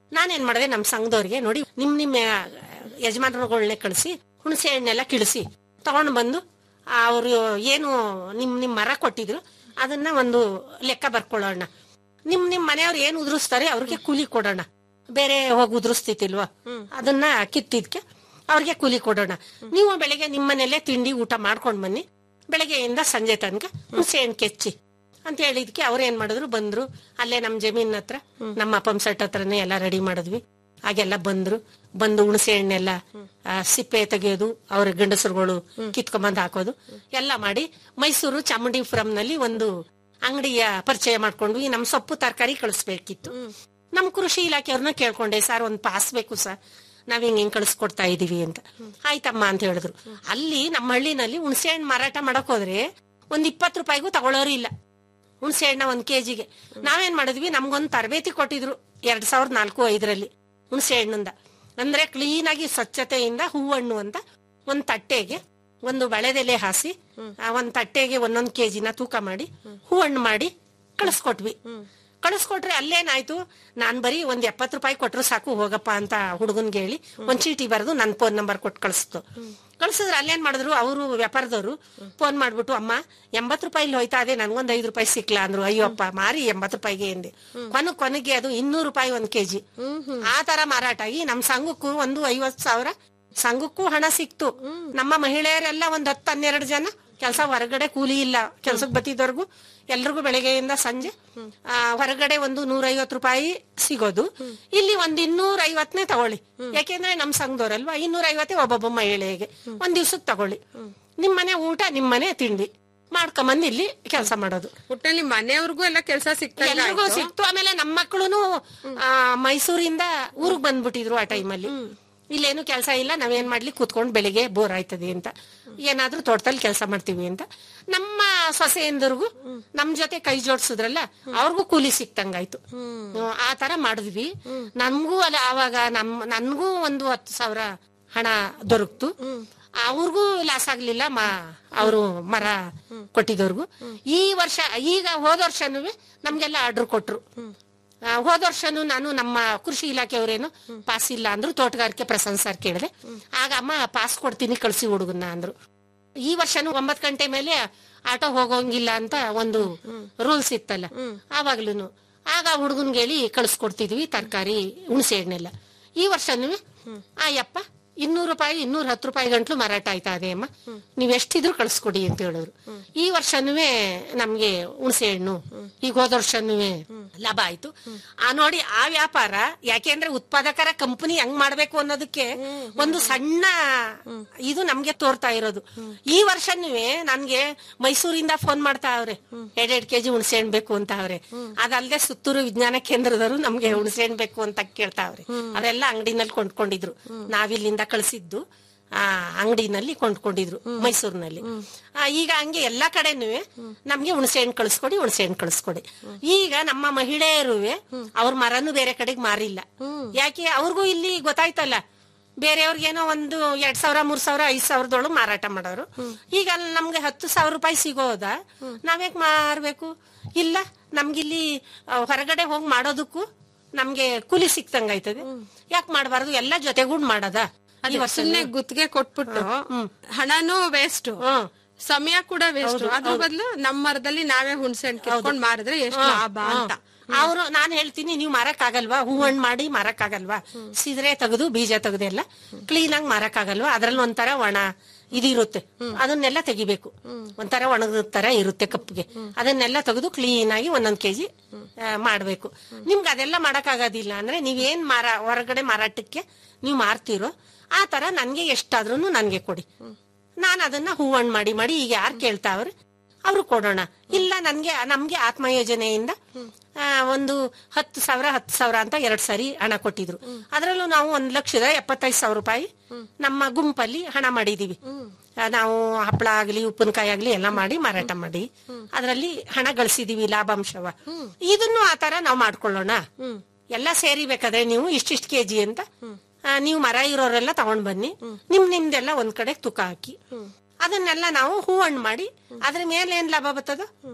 ನಾನೇನ್ ಮಾಡಿದೆ ನಮ್ ಸಂಘದವ್ರಿಗೆ ನೋಡಿ ನಿಮ್ ನಿಮ್ ಯಜಮಾನರುಗಳನ್ನೇ ಕಳಿಸಿ ಹುಣಸೆ ಹಣ್ಣೆಲ್ಲ ಕಿಳಿಸಿ ತಗೊಂಡ್ ಬಂದು ಅವರು ಏನು ನಿಮ್ ನಿಮ್ ಮರ ಕೊಟ್ಟಿದ್ರು ಅದನ್ನ ಒಂದು ಲೆಕ್ಕ ಬರ್ಕೊಳ್ಳೋಣ ನಿಮ್ ನಿಮ್ ಮನೆಯವ್ರು ಏನ್ ಉದುರಿಸ್ತಾರೆ ಅವ್ರಿಗೆ ಕೂಲಿ ಕೊಡೋಣ ಬೇರೆ ಹೋಗಿ ಉದುರಿಸ್ತಿಲ್ವಾ ಅದನ್ನ ಕಿತ್ತಿದ್ಕೆ ಅವ್ರಿಗೆ ಕೂಲಿ ಕೊಡೋಣ ನೀವು ಬೆಳಿಗ್ಗೆ ನಿಮ್ ಮನೆಯಲ್ಲೇ ತಿಂಡಿ ಊಟ ಮಾಡ್ಕೊಂಡ್ ಬನ್ನಿ ಬೆಳಗ್ಗೆಯಿಂದ ಸಂಜೆ ತನಕ ಹುಣಸೆ ಹಣ್ಣು ಕೆಚ್ಚಿ ಅಂತ ಹೇಳಿದ್ಕೆ ಅವ್ರ ಏನ್ ಮಾಡಿದ್ರು ಬಂದ್ರು ಅಲ್ಲೇ ನಮ್ ಜಮೀನ್ ಹತ್ರ ನಮ್ಮ ಪಂಪ್ ಸೆಟ್ ಹತ್ರನೇ ಎಲ್ಲ ರೆಡಿ ಮಾಡಿದ್ವಿ ಹಾಗೆಲ್ಲ ಬಂದ್ರು ಬಂದು ಹುಣಸೆ ಹಣ್ಣೆಲ್ಲ ಆ, ಸಿಪ್ಪೆ ತೆಗೆಯೋದು ಅವ್ರ ಗಂಡಸರುಗಳು ಕಿತ್ಕೊಂಬಂದ್ ಹಾಕೋದು ಎಲ್ಲ ಮಾಡಿ ಮೈಸೂರು ಚಾಮುಂಡಿಪುರಂನಲ್ಲಿ ಒಂದು ಅಂಗಡಿಯ ಪರಿಚಯ ಮಾಡ್ಕೊಂಡ್ವಿ ನಮ್ ಸೊಪ್ಪು ತರಕಾರಿ ಕಳಿಸ್ಬೇಕಿತ್ತು ನಮ್ ಕೃಷಿ ಇಲಾಖೆಯವ್ರನ್ನ ಕೇಳ್ಕೊಂಡೆ ಸರ್ ಒಂದ್ ಪಾಸ್ ಬೇಕು ಸರ್ ನಾವ್ ಹಿಂಗ್ ಹಿಂಗ್ ಕಳಿಸ್ಕೊಡ್ತಾ ಇದೀವಿ ಅಂತ ಆಯ್ತಮ್ಮ ಅಂತ ಹೇಳಿದ್ರು ಅಲ್ಲಿ ನಮ್ಮ ಹಳ್ಳಿನಲ್ಲಿ ಹುಣಸೆ ಹಣ್ಣು ಮಾರಾಟ ಮಾಡಕ್ ಹೋದ್ರೆ ಒಂದ್ ಇಪ್ಪತ್ತು ರೂಪಾಯಿಗೂ ತಗೊಳ್ಳೋರು ಇಲ್ಲ ಹುಣಸೆ ಹಣ್ಣ ಒಂದ್ ಕೆಜಿಗೆ ನಾವೇನ್ ಮಾಡಿದ್ವಿ ನಮ್ಗೊಂದ್ ತರಬೇತಿ ಕೊಟ್ಟಿದ್ರು ಎರಡ್ ಸಾವಿರದ ನಾಲ್ಕು ಐದರಲ್ಲಿ ಹುಣಸೆ ಹಣ್ಣಿಂದ ಅಂದ್ರೆ ಕ್ಲೀನ್ ಆಗಿ ಸ್ವಚ್ಛತೆಯಿಂದ ಹೂವಣ್ಣು ಅಂತ ಒಂದ್ ತಟ್ಟೆಗೆ ಒಂದು ಬಳೆದೆಲೆ ಹಾಸಿ ಆ ಒಂದ್ ತಟ್ಟೆಗೆ ಒಂದೊಂದ್ ಕೆಜಿನ ತೂಕ ಮಾಡಿ ಹೂವಣ್ಣು ಮಾಡಿ ಕಳಿಸ್ಕೊಟ್ವಿ ಕಳಿಸ್ಕೊಟ್ರೆ ಅಲ್ಲೇನಾಯ್ತು ನಾನ್ ಬರೀ ಒಂದ್ ಎಪ್ಪತ್ ರೂಪಾಯಿ ಕೊಟ್ರು ಸಾಕು ಹೋಗಪ್ಪ ಅಂತ ಹುಡುಗನ್ಗೆ ಹೇಳಿ ಒಂದ್ ಚೀಟಿ ಬರೆದು ನನ್ ಫೋನ್ ನಂಬರ್ ಕೊಟ್ಟು ಕಳಿಸ್ತು ಕಳ್ಸಿದ್ರೆ ಅಲ್ಲೇನ್ ಮಾಡಿದ್ರು ಅವರು ವ್ಯಾಪಾರದವರು ಫೋನ್ ಮಾಡ್ಬಿಟ್ಟು ಅಮ್ಮ ಎಂಬತ್ ರೂಪಾಯಿ ಹೋಯ್ತಾ ಅದೇ ನನ್ಗೊಂದ್ ಐದು ರೂಪಾಯಿ ಸಿಕ್ಲಾ ಅಂದ್ರು ಅಯ್ಯಪ್ಪ ಮಾರಿ ಎಂಬತ್ ರೂಪಾಯಿಗೆ ಎಂದೆ ಕೊನೆ ಕೊನೆಗೆ ಅದು ಇನ್ನೂರು ರೂಪಾಯಿ ಒಂದ್ ಕೆಜಿ ಆ ತರ ಮಾರಾಟ ಆಗಿ ನಮ್ ಸಂಘಕ್ಕೂ ಒಂದು ಐವತ್ ಸಾವಿರ ಸಂಘಕ್ಕೂ ಹಣ ಸಿಕ್ತು ನಮ್ಮ ಮಹಿಳೆಯರೆಲ್ಲ ಒಂದ್ ಹತ್ತು ಹನ್ನೆರಡು ಜನ ಕೆಲಸ ಹೊರಗಡೆ ಕೂಲಿ ಇಲ್ಲ ಕೆಲ್ಸಕ್ಕೆ ಬತ್ತಿದವ್ರಿಗೂ ಎಲ್ರಿಗೂ ಬೆಳಗ್ಗೆಯಿಂದ ಸಂಜೆ ಆ, ಹೊರಗಡೆ ಒಂದು ನೂರೈವತ್ತು ರೂಪಾಯಿ ಸಿಗೋದು ಇಲ್ಲಿ ಒಂದ್ ಇನ್ನೂರ ಐವತ್ತನೇ ತಗೊಳ್ಳಿ ಯಾಕೆಂದ್ರೆ ನಮ್ ಸಂಘದವ್ರಲ್ವಾ ಇನ್ನೂರ ಐವತ್ತೇ ಒಬ್ಬೊಬ್ಬ ಮಹಿಳೆಗೆ ಒಂದ್ ದಿವ್ಸಕ್ ತಗೊಳ್ಳಿ ನಿಮ್ಮನೆ ಊಟ ನಿಮ್ಮನೆ ತಿಂಡಿ ಮಾಡ್ಕೊಂಬಂದ್ ಇಲ್ಲಿ ಕೆಲಸ ಮಾಡೋದು ಒಟ್ಟಲ್ಲಿ ಮನೆಯವ್ರಿಗೂ ಎಲ್ಲ ಕೆಲಸ ಸಿಗ್ತಾ ಎಲ್ರಿಗೂ ಸಿಕ್ತು ಆಮೇಲೆ ನಮ್ಮ ಮಕ್ಕಳು ಮೈಸೂರಿಂದ ಊರಿಗೆ ಬಂದ್ಬಿಟ್ಟಿದ್ರು ಆ ಟೈಮಲ್ಲಿ ಇಲ್ಲೇನು ಕೆಲಸ ಇಲ್ಲ ನಾವೇನ್ ಮಾಡ್ಲಿ ಕೂತ್ಕೊಂಡು ಬೆಳಿಗ್ಗೆ ಬೋರ್ ಆಯ್ತದೆ ಅಂತ ಏನಾದ್ರೂ ತೋಟದಲ್ಲಿ ಕೆಲಸ ಮಾಡ್ತೀವಿ ಅಂತ ನಮ್ಮ ಸೊಸೆಯಂದ್ರಿಗೂ ನಮ್ ಜೊತೆ ಕೈ ಜೋಡ್ಸಿದ್ರಲ್ಲ ಅವ್ರಿಗೂ ಕೂಲಿ ಸಿಕ್ತಂಗಾಯ್ತು ಹ್ಮ್, ಆ ತರ ಮಾಡಿದ್ವಿ ನನ್ಗೂ ಅಲ್ಲ ಆವಾಗ ನಮ್ ನನ್ಗೂ ಒಂದು ಹತ್ತು ಸಾವಿರ ಹಣ ದೊರಕ್ತು ಅವ್ರಿಗೂ ಲಾಸ್ ಆಗ್ಲಿಲ್ಲ ಮಾ ಅವರು ಮರ ಕೊಟ್ಟಿದವ್ರಿಗೂ ಈ ವರ್ಷ ಈಗ ಹೋದ ವರ್ಷನೂ ನಮ್ಗೆಲ್ಲ ಆರ್ಡರ್ ಕೊಟ್ರು ಆ, ಹೋದ ವರ್ಷನೂ ನಾನು ನಮ್ಮ ಕೃಷಿ ಇಲಾಖೆಯವರೇನು ಪಾಸ್ ಇಲ್ಲ ಅಂದ್ರು ತೋಟಗಾರಿಕೆ ಪ್ರಸನ್ನ ಸರ್ ಕೇಳಿದೆ ಆಗ ಅಮ್ಮ ಪಾಸ್ ಕೊಡ್ತೀನಿ ಕಳ್ಸಿ ಹುಡುಗನ್ನ ಅಂದ್ರು ಈ ವರ್ಷನೂ ಒಂಬತ್ ಗಂಟೆ ಮೇಲೆ ಆಟೋ ಹೋಗೋಂಗಿಲ್ಲ ಅಂತ ಒಂದು ರೂಲ್ಸ್ ಇತ್ತಲ್ಲ ಆವಾಗ್ಲೂನು ಆಗ ಹುಡುಗನ್ಗೆ ಹೇಳಿ ಕಳಿಸ್ಕೊಡ್ತಿದ್ವಿ ತರಕಾರಿ ಹುಣಸೆ ಹಣ್ಣೆಲ್ಲ ಈ ವರ್ಷನೂ ಆಯಪ್ಪ ಇನ್ನೂರು ರೂಪಾಯಿ ಇನ್ನೂರ ಹತ್ತು ರೂಪಾಯಿ ಗಂಟ್ಲು ಮಾರಾಟ ಆಯ್ತಾ ಅದೇ ಅಮ್ಮ ನೀವ್ ಎಷ್ಟಿದ್ರು ಕಳಿಸ್ಕೊಡಿ ಅಂತ ಹೇಳಿದ್ರು ಈ ವರ್ಷನೂ ನಮ್ಗೆ ಹುಣಸೆ ಹಣ್ಣು ಈಗ ಹೋದ ವರ್ಷನೂ ಲಾಭ ಆಯ್ತು ಆ ನೋಡಿ ಆ ವ್ಯಾಪಾರ ಯಾಕೆಂದ್ರೆ ಉತ್ಪಾದಕರ ಕಂಪನಿ ಹೆಂಗ್ ಮಾಡ್ಬೇಕು ಅನ್ನೋದಕ್ಕೆ ಒಂದು ಸಣ್ಣ ಇದು ನಮ್ಗೆ ತೋರ್ತಾ ಇರೋದು ಈ ವರ್ಷನೂ ನನ್ಗೆ ಮೈಸೂರಿಂದ ಫೋನ್ ಮಾಡ್ತಾ ಅವ್ರೆ ಎರಡೆರಡು ಕೆಜಿ ಹುಣಸೆ ಹಣ್ಣು ಬೇಕು ಅಂತ ಅವ್ರೆ ಅದಲ್ಲದೆ ಸುತ್ತೂರು ವಿಜ್ಞಾನ ಕೇಂದ್ರದವರು ನಮ್ಗೆ ಹುಣಸೆ ಹಣ್ಣು ಬೇಕು ಅಂತ ಕೇಳ್ತಾವ್ರೆ ಅವರೆಲ್ಲ ಅಂಗಡಿನಲ್ಲಿ ಕೊಂಡ್ಕೊಂಡಿದ್ರು ನಾವಿಲ್ಲಿಂದ ಕಳಿಸಿದ್ದು ಆ ಅಂಗಡಿನಲ್ಲಿ ಕೊಂಡ್ಕೊಂಡಿದ್ರು ಮೈಸೂರಿನಲ್ಲಿ ಆ, ಈಗ ಹಂಗೆ ಎಲ್ಲಾ ಕಡೆನೂ ನಮ್ಗೆ ಹುಣಸೆ ಹಣ್ಣು ಕಳಿಸ್ಕೊಡಿ ಹುಣಸೆ ಹಣ್ಣು ಕಳಿಸ್ಕೊಡಿ ಈಗ ನಮ್ಮ ಮಹಿಳೆಯರು ಅವ್ರ ಮರನು ಬೇರೆ ಕಡೆಗೆ ಮಾರಿಲ್ಲ ಯಾಕೆ ಅವ್ರಿಗೂ ಇಲ್ಲಿ ಗೊತ್ತಾಯ್ತಲ್ಲ ಬೇರೆಯವ್ರಿಗೇನೋ ಒಂದು ಎರಡ್ ಸಾವಿರ ಮೂರ್ ಸಾವಿರ ಐದ್ ಸಾವಿರದೊಳಗೆ ಮಾರಾಟ ಮಾಡೋರು ಈಗ ಅಲ್ಲಿ ನಮ್ಗೆ ಹತ್ತು ಸಾವಿರ ರೂಪಾಯಿ ಸಿಗೋದ ನಾವ್ಯಾಕ್ ಮಾರ್ಬೇಕು ಇಲ್ಲ ನಮ್ಗಿಲ್ಲಿ ಆ, ಹೊರಗಡೆ ಹೋಗಿ ಮಾಡೋದಕ್ಕೂ ನಮ್ಗೆ ಕೂಲಿ ಸಿಕ್ತಂಗಾಯ್ತದೆ ಯಾಕೆ ಮಾಡಬಾರ್ದು ಎಲ್ಲ ಜೊತೆಗೂಡ್ ಮಾಡದ ಈ ವರ್ಷ ಸುಮ್ನೆ ಗುತ್ತಿಗೆ ಕೊಟ್ಬಿಟ್ಟು ಹಣನೂ ವೇಸ್ಟ್ ಸಮಯ ಕೂಡ ವೇಸ್ಟ್ ಅದ್ರ ಬದಲು ನಮ್ಮ ಮರದಲ್ಲಿ ನಾವೇ ಹುಣಸೆ ಹಣ್ಣು ಕಿತ್ಕೊಂಡ್ ಮಾರಿದ್ರೆ ಎಷ್ಟು ಲಾಭ ಅಂತ ಅವರು ನಾನ್ ಹೇಳ್ತೀನಿ ನೀವು ಮಾರಕ್ ಆಗಲ್ವಾ ಹೂವಣ್ಣು ಮಾಡಿ ಮಾರಕ್ ಆಗಲ್ವಾ ಸಿದ್ರೆ ತೆಗೆದು ಬೀಜ ತೆಗೆದೆಲ್ಲ ಕ್ಲೀನ್ ಆಗಿ ಮಾರಕ್ ಆಗಲ್ವಾ ಅದ್ರಲ್ಲಿ ಒಂಥರ ಒಣ ಇದಿರುತ್ತೆ ಅದನ್ನೆಲ್ಲ ತೆಗಿಬೇಕು ಒಂಥರ ಒಣಗದ ತರ ಇರುತ್ತೆ ಕಪ್ಪಿಗೆ ಅದನ್ನೆಲ್ಲ ತೆಗೆದು ಕ್ಲೀನ್ ಆಗಿ ಒಂದೊಂದ್ ಕೆಜಿ ಮಾಡ್ಬೇಕು ನಿಮ್ಗೆ ಅದೆಲ್ಲ ಮಾಡಕ್ ಆಗೋದಿಲ್ಲ ಅಂದ್ರೆ ನೀವೇನ್ ಮಾರ ಹೊರಗಡೆ ಮಾರಾಟಕ್ಕೆ ನೀವು ಮಾರ್ತೀರೋ ಆ ತರ ನನ್ಗೆ ಎಷ್ಟಾದ್ರೂ ನನ್ಗೆ ಕೊಡಿ ನಾನು ಅದನ್ನ ಹೂವಣ್ಣು ಮಾಡಿ ಮಾಡಿ ಈಗ ಯಾರು ಕೇಳ್ತಾವ್ರೆ ಅವ್ರು ಕೊಡೋಣ ಇಲ್ಲ ನನ್ಗೆ ನಮ್ಗೆ ಆತ್ಮ ಯೋಜನೆಯಿಂದ ಆ, ಒಂದು ಹತ್ತು ಸಾವಿರ ಹತ್ತು ಸಾವಿರ ಅಂತ ಎರಡ್ ಸಾರಿ ಹಣ ಕೊಟ್ಟಿದ್ರು ಅದ್ರಲ್ಲೂ ನಾವು ಒಂದ್ ಲಕ್ಷದ ಎಪ್ಪತ್ತೈದು ಸಾವಿರ ರೂಪಾಯಿ ನಮ್ಮ ಗುಂಪಲ್ಲಿ ಹಣ ಮಾಡಿದೀವಿ ಆ, ನಾವು ಹಪ್ಪಳ ಆಗ್ಲಿ ಉಪ್ಪಿನಕಾಯಿ ಆಗ್ಲಿ ಎಲ್ಲ ಮಾಡಿ ಮಾರಾಟ ಮಾಡಿ ಅದ್ರಲ್ಲಿ ಹಣ ಗಳಿಸಿದೀವಿ ಲಾಭಾಂಶವ ಇದನ್ನು ಆತರ ನಾವು ಮಾಡ್ಕೊಳ್ಳೋಣ ಎಲ್ಲ ಸೇರಿಬೇಕಾದ್ರೆ ನೀವು ಇಷ್ಟಿಷ್ಟು ಕೆಜಿ ಅಂತ ಆ, ನೀವು ಮರ ಇರೋರೆಲ್ಲ ತಗೊಂಡ್ ಬನ್ನಿ ನಿಮ್ ನಿಮ್ದೆಲ್ಲ ಒಂದ್ ಕಡೆ ತೂಕ ಹಾಕಿ ಅದನ್ನೆಲ್ಲ ನಾವು ಹೂವಣ್ಣು ಮಾಡಿ ಅದ್ರ ಮೇಲೆ ಏನ್ ಲಾಭ ಬರ್ತದ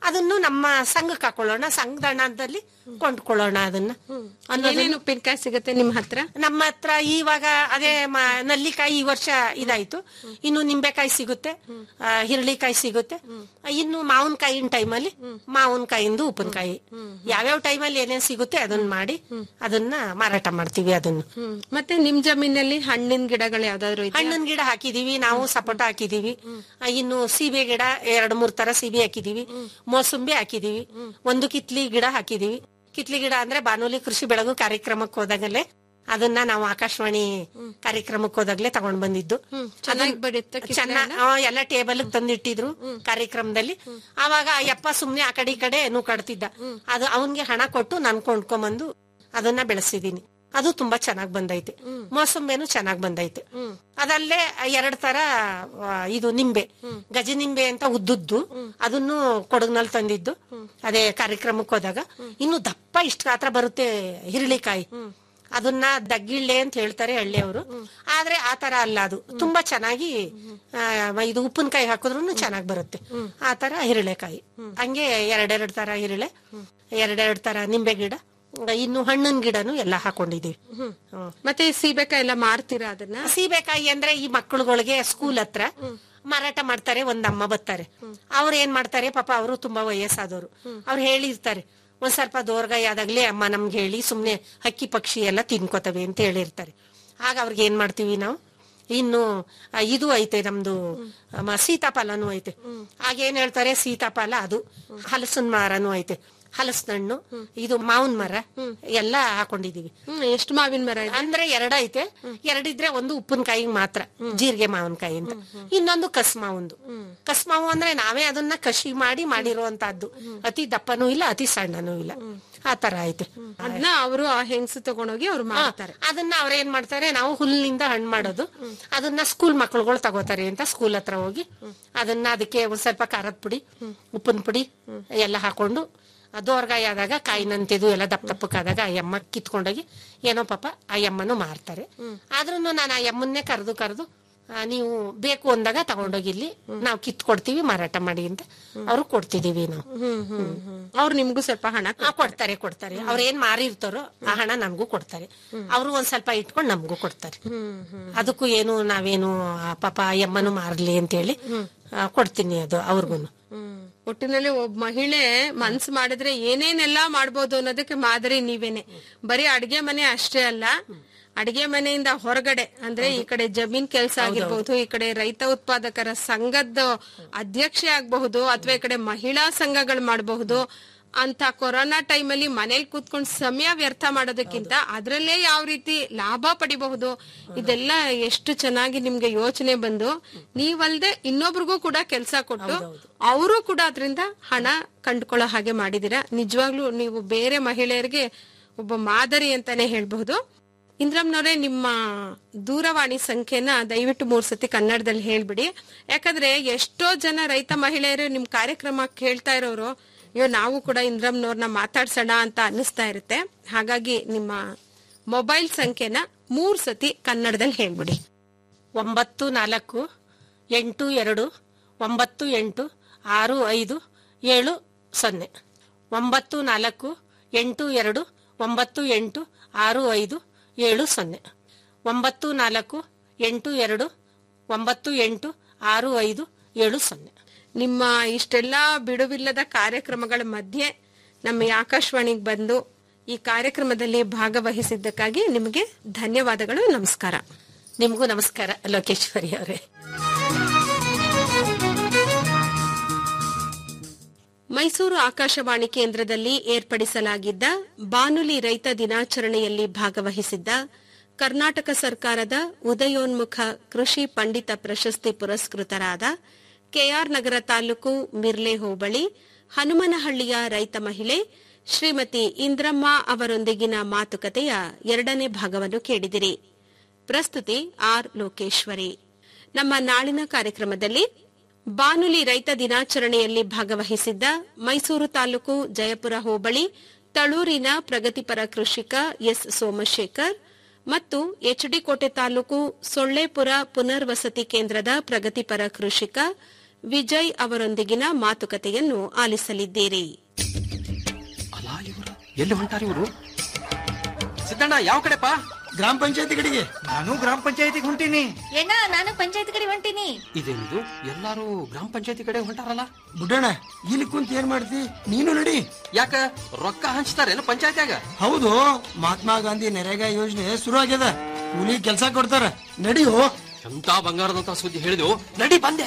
ಅದನ್ನು ನಮ್ಮ ಸಂಘಕ್ಕೆ ಹಾಕೊಳ್ಳೋಣ ಸಂಘದ ಹಣದಲ್ಲಿ ಕೊಂಡ್ಕೊಳ್ಳೋಣ ಅದನ್ನ ಏನೇನು ಉಪ್ಪಿನಕಾಯಿ ಸಿಗುತ್ತೆ ನಿಮ್ ಹತ್ರ ನಮ್ಮ ಹತ್ರ ಇವಾಗ ಅದೇ ಮ- ನಲ್ಲಿಕಾಯಿ ಈ ವರ್ಷ ಇದಾಯ್ತು ಇನ್ನು ನಿಂಬೆಕಾಯಿ ಸಿಗುತ್ತೆ ಆ, ಹಿರಳಿಕಾಯಿ ಸಿಗುತ್ತೆ ಇನ್ನು ಮಾವಿನಕಾಯಿನ ಟೈಮಲ್ಲಿ ಮಾವಿನಕಾಯಿಂದ ಉಪ್ಪಿನಕಾಯಿ ಯಾವ್ಯಾವ ಟೈಮಲ್ಲಿ ಏನೇನ್ ಸಿಗುತ್ತೆ ಅದನ್ನ ಮಾಡಿ ಅದನ್ನ ಮಾರಾಟ ಮಾಡ್ತೀವಿ ಅದನ್ನು ಮತ್ತೆ ನಿಮ್ ಜಮೀನಲ್ಲಿ ಹಣ್ಣಿನ ಗಿಡಗಳು ಯಾವ್ದಾದ್ರು ಇದೆಯಾ? ಹಣ್ಣಿನ ಗಿಡ ಹಾಕಿದೀವಿ ನಾವು ಸಪೋಟ ಹಾಕಿದೀವಿ ಆ, ಇನ್ನು ಸೀಬೆ ಗಿಡ ಎರಡ್ ಮೂರ್ ತರ ಸೀಬೆ ಹಾಕಿದೀವಿ ಮೋಸಂಬಿ ಹಾಕಿದೀವಿ ಒಂದು ಕಿತ್ಲಿ ಗಿಡ ಹಾಕಿದೀವಿ ಕಿತ್ಲಿ ಗಿಡ ಅಂದ್ರೆ ಬಾನುಲಿ ಕೃಷಿ ಬೆಳಗು ಕಾರ್ಯಕ್ರಮಕ್ಕೆ ಹೋದಾಗಲೇ ಅದನ್ನ ನಾವು ಆಕಾಶವಾಣಿ ಕಾರ್ಯಕ್ರಮಕ್ಕೆ ಹೋದಾಗ್ಲೇ ತಗೊಂಡ್ ಬಂದಿದ್ದು ಚೆನ್ನಾಗ್ ಬರುತ್ತೆ ಕಿತ್ಲೆ ಚೆನ್ನ ಆ, ಎಲ್ಲ ಟೇಬಲ್ ತಂದಿಟ್ಟಿದ್ರು ಕಾರ್ಯಕ್ರಮದಲ್ಲಿ ಅವಾಗ ಆ ಯಪ್ಪ ಸುಮ್ನೆ ಆ ಕಡೆ ಈ ಕಡೆ ನೂಕಾಡ್ತಿದ್ದ ಅದು ಅವನ್ಗೆ ಹಣ ಕೊಟ್ಟು ನಾನ್ ಕೊಂಡ್ಕೊಂಬಂದು ಅದನ್ನ ಬೆಳೆಸಿದೀನಿ ಅದು ತುಂಬಾ ಚೆನ್ನಾಗ್ ಬಂದೈತೆ ಮೋಸಂಬೆನು ಚೆನ್ನಾಗ್ ಬಂದೈತೆ ಅದಲ್ಲೇ ಎರಡ್ ತರ ಆ, ಇದು ನಿಂಬೆ ಗಜ ನಿಂಬೆ ಅಂತ ಉದ್ದುದ್ದು ಅದನ್ನು ಕೊಡಗ್ನಲ್ಲಿ ತಂದಿದ್ದು ಅದೇ ಕಾರ್ಯಕ್ರಮಕ್ಕೆ ಹೋದಾಗ ಇನ್ನು ದಪ್ಪ ಇಷ್ಟ ಹತ್ರ ಬರುತ್ತೆ ಹಿರಳಿಕಾಯಿ ಅದನ್ನ ದಗ್ಗಿಳ್ಳೆ ಅಂತ ಹೇಳ್ತಾರೆ ಹಳ್ಳಿಯವರು ಆದ್ರೆ ಆ ತರ ಅಲ್ಲ ಅದು ತುಂಬಾ ಚೆನ್ನಾಗಿ ಆ, ಇದು ಉಪ್ಪಿನಕಾಯಿ ಹಾಕಿದ್ರು ಚೆನ್ನಾಗಿ ಬರುತ್ತೆ ಆ ತರ ಹಿರಳೆಕಾಯಿ ಹಂಗೆ ಎರಡೆರಡ್ ತರ ಹಿರಳೆ ಎರಡೆರಡ್ ತರ ನಿಂಬೆ ಗಿಡ ಇನ್ನು ಹಣ್ಣಿನ ಗಿಡನು ಎಲ್ಲ ಹಾಕೊಂಡಿದೀವಿ ಹ್ಮ್. ಮತ್ತೆ ಸೀಬೆಕಾಯಿ ಎಲ್ಲ ಮಾರ್ತೀರಾ ಅದನ್ನ ಸೀಬೆಕಾಯಿ ಅಂದ್ರೆ ಈ ಮಕ್ಕಳುಗಳಿಗೆ ಸ್ಕೂಲ್ ಹತ್ರ ಮಾರಾಟ ಮಾಡ್ತಾರೆ ಒಂದ್ ಅಮ್ಮ ಬರ್ತಾರೆ ಅವ್ರು ಏನ್ ಮಾಡ್ತಾರೆ ಪಾಪ ಅವರು ತುಂಬಾ ವಯಸ್ಸಾದವರು ಅವ್ರು ಹೇಳಿರ್ತಾರೆ ಒಂದ್ ಸ್ವಲ್ಪ ದೋರ್ಗಾಯಿ ಆದಾಗ್ಲೇ ಅಮ್ಮ ನಮ್ಗೆ ಹೇಳಿ ಸುಮ್ನೆ ಹಕ್ಕಿ ಪಕ್ಷಿ ಎಲ್ಲ ತಿನ್ಕೋತವೆ ಅಂತ ಹೇಳಿರ್ತಾರೆ ಆಗ ಅವ್ರಿಗೆ ಏನ್ ಮಾಡ್ತೀವಿ ನಾವು ಇನ್ನು ಆ, ಇದು ಐತೆ ನಮ್ದು ಮ- ಸೀತಾಫಲನೂ ಐತೆ ಆಗ ಏನ್ ಹೇಳ್ತಾರೆ ಸೀತಾಫಲ ಅದು ಹಲಸಿನ ಮರನೂ ಐತೆ ಹಲಸಿನ ಹಣ್ಣು ಇದು ಮಾವಿನ ಮರ ಎಲ್ಲ ಹಾಕೊಂಡಿದೀವಿ ಎಷ್ಟು ಮಾವಿನ ಮರ ಇದೆ ಅಂದ್ರೆ ಎರಡೈತೆ ಎರಡಿದ್ರೆ ಒಂದು ಉಪ್ಪಿನಕಾಯಿ ಮಾತ್ರ ಜೀರಿಗೆ ಮಾವಿನಕಾಯಿ ಅಂತ ಇನ್ನೊಂದು ಕಸ್ಮಾವುಂದು ಕಸ್ಮಾವು ಅಂದ್ರೆ ನಾವೇ ಅದನ್ನ ಕಷಿ ಮಾಡಿ ಮಾಡಿರುವಂತಹದ್ದು ಅತಿ ದಪ್ಪನೂ ಇಲ್ಲ ಅತಿ ಸಣ್ಣನೂ ಇಲ್ಲ ಆ ತರ ಐತೆ ಅದನ್ನ ಅವರು ಆ ಹೆಂಗಸು ತಗೊಂಡೋಗಿ ಅವ್ರು ಮಾಡ್ತಾರೆ ಅದನ್ನ ಅವ್ರೇನ್ ಮಾಡ್ತಾರೆ ನಾವು ಹುಲ್ಲಿನಿಂದ ಹಣ್ಣು ಮಾಡೋದು ಅದನ್ನ ಸ್ಕೂಲ್ ಮಕ್ಳುಗಳು ತಗೋತಾರೆ ಅಂತ ಸ್ಕೂಲ್ ಹತ್ರ ಹೋಗಿ ಅದನ್ನ ಅದಕ್ಕೆ ಒಂದ್ ಸ್ವಲ್ಪ ಖಾರದ ಪುಡಿ ಉಪ್ಪಿನ ಪುಡಿ ಎಲ್ಲ ಹಾಕೊಂಡು ದೋರ್ಗಾಯಿ ಆದಾಗ ಕಾಯಿನಂತಿದು ಎಲ್ಲ ದಪ್ಪ ದಪ್ಪಕ್ಕಾದಾಗ ಆ ಎಮ್ಮ ಕಿತ್ಕೊಂಡೋಗಿ ಏನೋ ಪಾಪ ಆ ಎಮ್ಮನು ಮಾರ್ತಾರೆ ಆದ್ರೂ ನಾನು ಆ ಎಮ್ಮನ್ನೇ ಕರೆದು ಕರೆದು ನೀವು ಬೇಕು ಅಂದಾಗ ತಗೊಂಡೋಗಿ ಇಲ್ಲಿ ನಾವು ಕಿತ್ಕೊಡ್ತೀವಿ ಮಾರಾಟ ಮಾಡಿ ಅಂತ ಅವ್ರು ಕೊಡ್ತಿದೀವಿ ನಾವು ಅವ್ರು ನಿಮ್ಗೂ ಸ್ವಲ್ಪ ಹಣ ಆ, ಕೊಡ್ತಾರೆ ಕೊಡ್ತಾರೆ ಅವ್ರ ಏನ್ ಮಾರಿರ್ತಾರೋ ಆ ಹಣ ನಮಗೂ ಕೊಡ್ತಾರೆ ಅವರು ಒಂದ್ ಸ್ವಲ್ಪ ಇಟ್ಕೊಂಡು ನಮಗೂ ಕೊಡ್ತಾರೆ ಅದಕ್ಕೂ ಏನು ನಾವೇನು ಆ ಪಾಪ ಆ ಎಮ್ಮನು ಮಾರ್ಲಿ ಅಂತ ಹೇಳಿ ಆ, ಕೊಡ್ತೀನಿ ಅದು ಅವ್ರಿಗೂನು ಒಟ್ಟಿನಲ್ಲಿ ಒಬ್ಬ ಮಹಿಳೆ ಮನ್ಸು ಮಾಡಿದ್ರೆ ಏನೇನೆಲ್ಲಾ ಮಾಡ್ಬೋದು ಅನ್ನೋದಕ್ಕೆ ಮಾದರಿ ನೀವೇನೆ ಬರೀ ಅಡ್ಗೆ ಮನೆ ಅಷ್ಟೇ ಅಲ್ಲ ಅಡಿಗೆ ಮನೆಯಿಂದ ಹೊರಗಡೆ ಅಂದ್ರೆ ಈ ಕಡೆ ಜಮೀನ್ ಕೆಲಸ ಆಗಿರ್ಬಹುದು ಈ ಕಡೆ ರೈತ ಉತ್ಪಾದಕರ ಸಂಘದ ಅಧ್ಯಕ್ಷೆ ಆಗಬಹುದು ಅಥವಾ ಈ ಕಡೆ ಮಹಿಳಾ ಸಂಘಗಳು ಮಾಡಬಹುದು ಅಂತ ಕೊರೋನಾ ಟೈಮಲ್ಲಿ ಮನೇಲಿ ಕೂತ್ಕೊಂಡು ಸಮಯ ವ್ಯರ್ಥ ಮಾಡೋದಕ್ಕಿಂತ ಅದ್ರಲ್ಲೇ ಯಾವ ರೀತಿ ಲಾಭ ಪಡಿಬಹುದು ಇದೆಲ್ಲ ಎಷ್ಟು ಚೆನ್ನಾಗಿ ನಿಮ್ಗೆ ಯೋಚನೆ ಬಂದು ನೀವಲ್ದೆ ಇನ್ನೊಬ್ರಿಗೂ ಕೂಡ ಕೆಲಸ ಕೊಟ್ಟು ಅವರು ಕೂಡ ಅದರಿಂದ ಹಣ ಕಂಡುಕೊಳ್ಳೋ ಹಾಗೆ ಮಾಡಿದೀರಾ ನಿಜವಾಗ್ಲೂ ನೀವು ಬೇರೆ ಮಹಿಳೆಯರಿಗೆ ಒಬ್ಬ ಮಾದರಿ ಅಂತಾನೆ ಹೇಳ್ಬಹುದು ಇಂದ್ರಮ್ನವ್ರೆ ನಿಮ್ಮ ದೂರವಾಣಿ ಸಂಖ್ಯೆನ ದಯವಿಟ್ಟು ಮೂರ್ ಸತಿ ಕನ್ನಡದಲ್ಲಿ ಹೇಳ್ಬಿಡಿ ಯಾಕಂದ್ರೆ ಎಷ್ಟೋ ಜನ ರೈತ ಮಹಿಳೆಯರು ನಿಮ್ ಕಾರ್ಯಕ್ರಮ ಕೇಳ್ತಾ ಇರೋರು ಅಯ್ಯೋ ನಾವು ಕೂಡ ಇಂದ್ರಮ್ನವ್ರನ್ನ ಮಾತಾಡ್ಸೋಣ ಅಂತ ಅನ್ನಿಸ್ತಾ ಇರುತ್ತೆ ಹಾಗಾಗಿ ನಿಮ್ಮ ಮೊಬೈಲ್ ಸಂಖ್ಯೆನ ಮೂರ್ ಸತಿ ಕನ್ನಡದಲ್ಲಿ ಹೇಳ್ಬಿಡಿ ಒಂಬತ್ತು ನಾಲ್ಕು ಎಂಟು ಎರಡು ಒಂಬತ್ತು ಎಂಟು ಆರು ಐದು ಏಳು ಸೊನ್ನೆ ಒಂಬತ್ತು ನಾಲ್ಕು ಎಂಟು ಎರಡು ಒಂಬತ್ತು ಎಂಟು ಆರು ಐದು ಏಳು ಸೊನ್ನೆ ಒಂಬತ್ತು ನಾಲ್ಕು ಎಂಟು ಎರಡು ಒಂಬತ್ತು ಎಂಟು ಆರು ಐದು ಏಳು ಸೊನ್ನೆ ನಿಮ್ಮ ಇಷ್ಟೆಲ್ಲಾ ಬಿಡುವಿಲ್ಲದ ಕಾರ್ಯಕ್ರಮಗಳ ಮಧ್ಯೆ ನಮ್ಮ ಈ ಆಕಾಶವಾಣಿಗೆ ಬಂದು ಈ ಕಾರ್ಯಕ್ರಮದಲ್ಲಿ ಭಾಗವಹಿಸಿದ್ದಕ್ಕಾಗಿ ನಿಮಗೆ ಧನ್ಯವಾದಗಳು ನಮಸ್ಕಾರ ನಿಮಗೂ ನಮಸ್ಕಾರ ಲೋಕೇಶ್ವರಿ ಅವರೇ ಮೈಸೂರು ಆಕಾಶವಾಣಿ ಕೇಂದ್ರದಲ್ಲಿ ಏರ್ಪಡಿಸಲಾಗಿದ್ದ ಬಾನುಲಿ ರೈತ ದಿನಾಚರಣೆಯಲ್ಲಿ ಭಾಗವಹಿಸಿದ್ದ ಕರ್ನಾಟಕ ಸರ್ಕಾರದ ಉದಯೋನ್ಮುಖ ಕೃಷಿ ಪಂಡಿತ ಪ್ರಶಸ್ತಿ ಪುರಸ್ಕೃತರಾದ ಕೆಆರ್ ನಗರ ತಾಲೂಕು ಮಿರ್ಲೆ ಹೋಬಳಿ ಹನುಮನಹಳ್ಳಿಯ ರೈತ ಮಹಿಳೆ ಶ್ರೀಮತಿ ಇಂದ್ರಮ್ಮ ಅವರೊಂದಿಗಿನ ಮಾತುಕತೆಯ ಎರಡನೇ ಭಾಗವನ್ನು ಕೇಳಿದಿರಿ ಪ್ರಸ್ತುತಿ ಆರ್ ಲೋಕೇಶ್ವರಿ ನಮ್ಮ ನಾಳಿನ ಕಾರ್ಯಕ್ರಮದಲ್ಲಿ ಬಾನುಲಿ ರೈತ ದಿನಾಚರಣೆಯಲ್ಲಿ ಭಾಗವಹಿಸಿದ್ದ ಮೈಸೂರು ತಾಲೂಕು ಜಯಪುರ ಹೋಬಳಿ ತಳೂರಿನ ಪ್ರಗತಿಪರ ಕೃಷಿಕ ಎಸ್ ಸೋಮಶೇಖರ್ ಮತ್ತು ಎಚ್ಡಿ ಕೋಟೆ ತಾಲೂಕು ಸೊಳ್ಳೆಪುರ ಪುನರ್ವಸತಿ ಕೇಂದ್ರದ ಪ್ರಗತಿಪರ ಕೃಷಿಕ ವಿಜಯ್ ಅವರೊಂದಿಗಿನ ಮಾತುಕತೆಯನ್ನು ಆಲಿಸಲಿದ್ದೀರಿ ಎಲ್ಲಿ ಹೊಂಟಾರಿ ಇವರು ಸಿದ್ದಣ್ಣ ಯಾವ ಕಡೆಪಾ ಗ್ರಾಮ ಪಂಚಾಯತಿ ಕಡೆಗೆ ನಾನು ಗ್ರಾಮ ಪಂಚಾಯತಿಗೆ ಹೊಂಟೀನಿ ಎಣ್ಣ ನಾನು ಪಂಚಾಯತ್ ಕಡೆ ಹೊಂಟೀನಿ ಇದೇನಿದು ಎಲ್ಲಾರು ಗ್ರಾಮ ಪಂಚಾಯತಿ ಕಡೆ ಹೊಂಟಾರಲ್ಲ ಬುಡ್ಡಣ್ಣ ಇಲ್ಲಿ ಕುಂತ ಏನ್ ಮಾಡ್ತಿ ನೀನು ನಡಿ ಯಾಕ ರೊಕ್ಕ ಹಂಚ್ತಾರೇನು ಪಂಚಾಯತ್ಯಾಗ ಹೌದು ಮಹಾತ್ಮ ಗಾಂಧಿ ನರೇಗಾ ಯೋಜನೆ ಶುರು ಆಗ್ಯದ ಕೂಲಿ ಕೆಲ್ಸ ಕೊಡ್ತಾರ ನಡಿಯೋ ಎಂತ ಬಂಗಾರದಂತ ಸುದ್ದಿ ಹೇಳಿದೆವು ನಡಿ ಬಂದೆ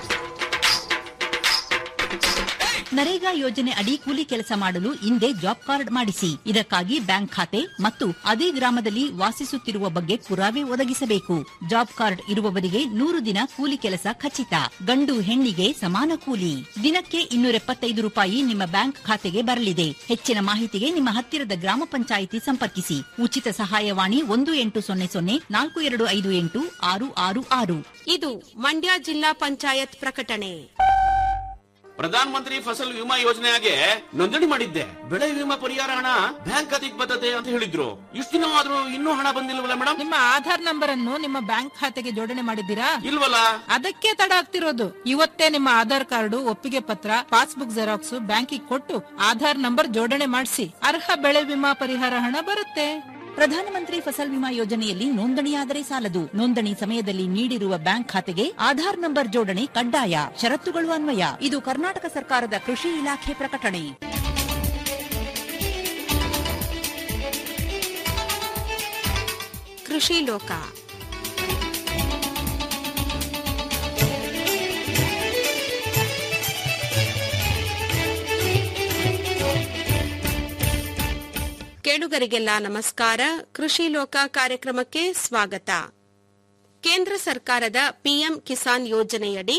ನರೇಗಾ ಯೋಜನೆ ಅಡಿ ಕೂಲಿ ಕೆಲಸ ಮಾಡಲು ಹಿಂದೆ ಜಾಬ್ ಕಾರ್ಡ್ ಮಾಡಿಸಿ ಇದಕ್ಕಾಗಿ ಬ್ಯಾಂಕ್ ಖಾತೆ ಮತ್ತು ಅದೇ ಗ್ರಾಮದಲ್ಲಿ ವಾಸಿಸುತ್ತಿರುವ ಬಗ್ಗೆ ಪುರಾವೆ ಒದಗಿಸಬೇಕು ಜಾಬ್ ಕಾರ್ಡ್ ಇರುವವರಿಗೆ ನೂರು ದಿನ ಕೂಲಿ ಕೆಲಸ ಖಚಿತ ಗಂಡು ಹೆಣ್ಣಿಗೆ ಸಮಾನ ಕೂಲಿ ದಿನಕ್ಕೆ ಇನ್ನೂರ ಎಪ್ಪತ್ತೈದು ರೂಪಾಯಿ ನಿಮ್ಮ ಬ್ಯಾಂಕ್ ಖಾತೆಗೆ ಬರಲಿದೆ ಹೆಚ್ಚಿನ ಮಾಹಿತಿಗೆ ನಿಮ್ಮ ಹತ್ತಿರದ ಗ್ರಾಮ ಪಂಚಾಯಿತಿ ಸಂಪರ್ಕಿಸಿ ಉಚಿತ ಸಹಾಯವಾಣಿ ಒಂದು ಎಂಟು ಸೊನ್ನೆ ಸೊನ್ನೆ ನಾಲ್ಕು ಎರಡು ಐದು ಎಂಟು ಆರು ಆರು ಆರು ಇದು ಮಂಡ್ಯ ಜಿಲ್ಲಾ ಪಂಚಾಯತ್ ಪ್ರಕಟಣೆ ಪ್ರಧಾನ ಮಂತ್ರಿ ಫಸಲ್ ವಿಮಾ ಯೋಜನೆಗೆ ನೋಂದಣಿ ಮಾಡಿದ್ದೆ ಬೆಳೆ ವಿಮಾ ಪರಿಹಾರ ಹಣ ಬ್ಯಾಂಕ್ ಖಾತೆಗೆ ಬರ್ತದೆ ಅಂತ ಹೇಳಿದ್ರು ಇಷ್ಟು ದಿನ ಆದ್ರೂ ಇನ್ನೂ ಹಣ ಬಂದಿಲ್ವಲ್ಲ ಮೇಡಮ್ ನಿಮ್ಮ ಆಧಾರ್ ನಂಬರ್ ಅನ್ನು ನಿಮ್ಮ ಬ್ಯಾಂಕ್ ಖಾತೆಗೆ ಜೋಡಣೆ ಮಾಡಿದ್ದೀರಾ ಇಲ್ವಲ್ಲ ಅದಕ್ಕೆ ತಡ ಆಗ್ತಿರೋದು ಇವತ್ತೇ ನಿಮ್ಮ ಆಧಾರ್ ಕಾರ್ಡು ಒಪ್ಪಿಗೆ ಪತ್ರ ಪಾಸ್ಬುಕ್ ಜೆರಾಕ್ಸ್ ಬ್ಯಾಂಕಿಗೆ ಕೊಟ್ಟು ಆಧಾರ್ ನಂಬರ್ ಜೋಡಣೆ ಮಾಡಿಸಿ ಅರ್ಹ ಬೆಳೆ ವಿಮಾ ಪರಿಹಾರ ಹಣ ಬರುತ್ತೆ ಪ್ರಧಾನಮಂತ್ರಿ ಫಸಲ್ ವಿಮಾ ಯೋಜನೆಯಲ್ಲಿ ನೋಂದಣಿಯಾದರೆ ಸಾಲದು ನೋಂದಣಿ ಸಮಯದಲ್ಲಿ ನೀಡಿರುವ ಬ್ಯಾಂಕ್ ಖಾತೆಗೆ ಆಧಾರ್ ನಂಬರ್ ಜೋಡಣೆ ಕಡ್ಡಾಯ ಷರತ್ತುಗಳು ಅನ್ವಯ ಇದು ಕರ್ನಾಟಕ ಸರ್ಕಾರದ ಕೃಷಿ ಇಲಾಖೆ ಪ್ರಕಟಣೆ ಕೃಷಿ ಲೋಕ ಕೇಳುಗರಿಗೆಲ್ಲ ನಮಸ್ಕಾರ ಕೃಷಿ ಲೋಕ ಕಾರ್ಯಕ್ರಮಕ್ಕೆ ಸ್ವಾಗತ ಕೇಂದ್ರ ಸರ್ಕಾರದ ಪಿಎಂ ಕಿಸಾನ್ ಯೋಜನೆಯಡಿ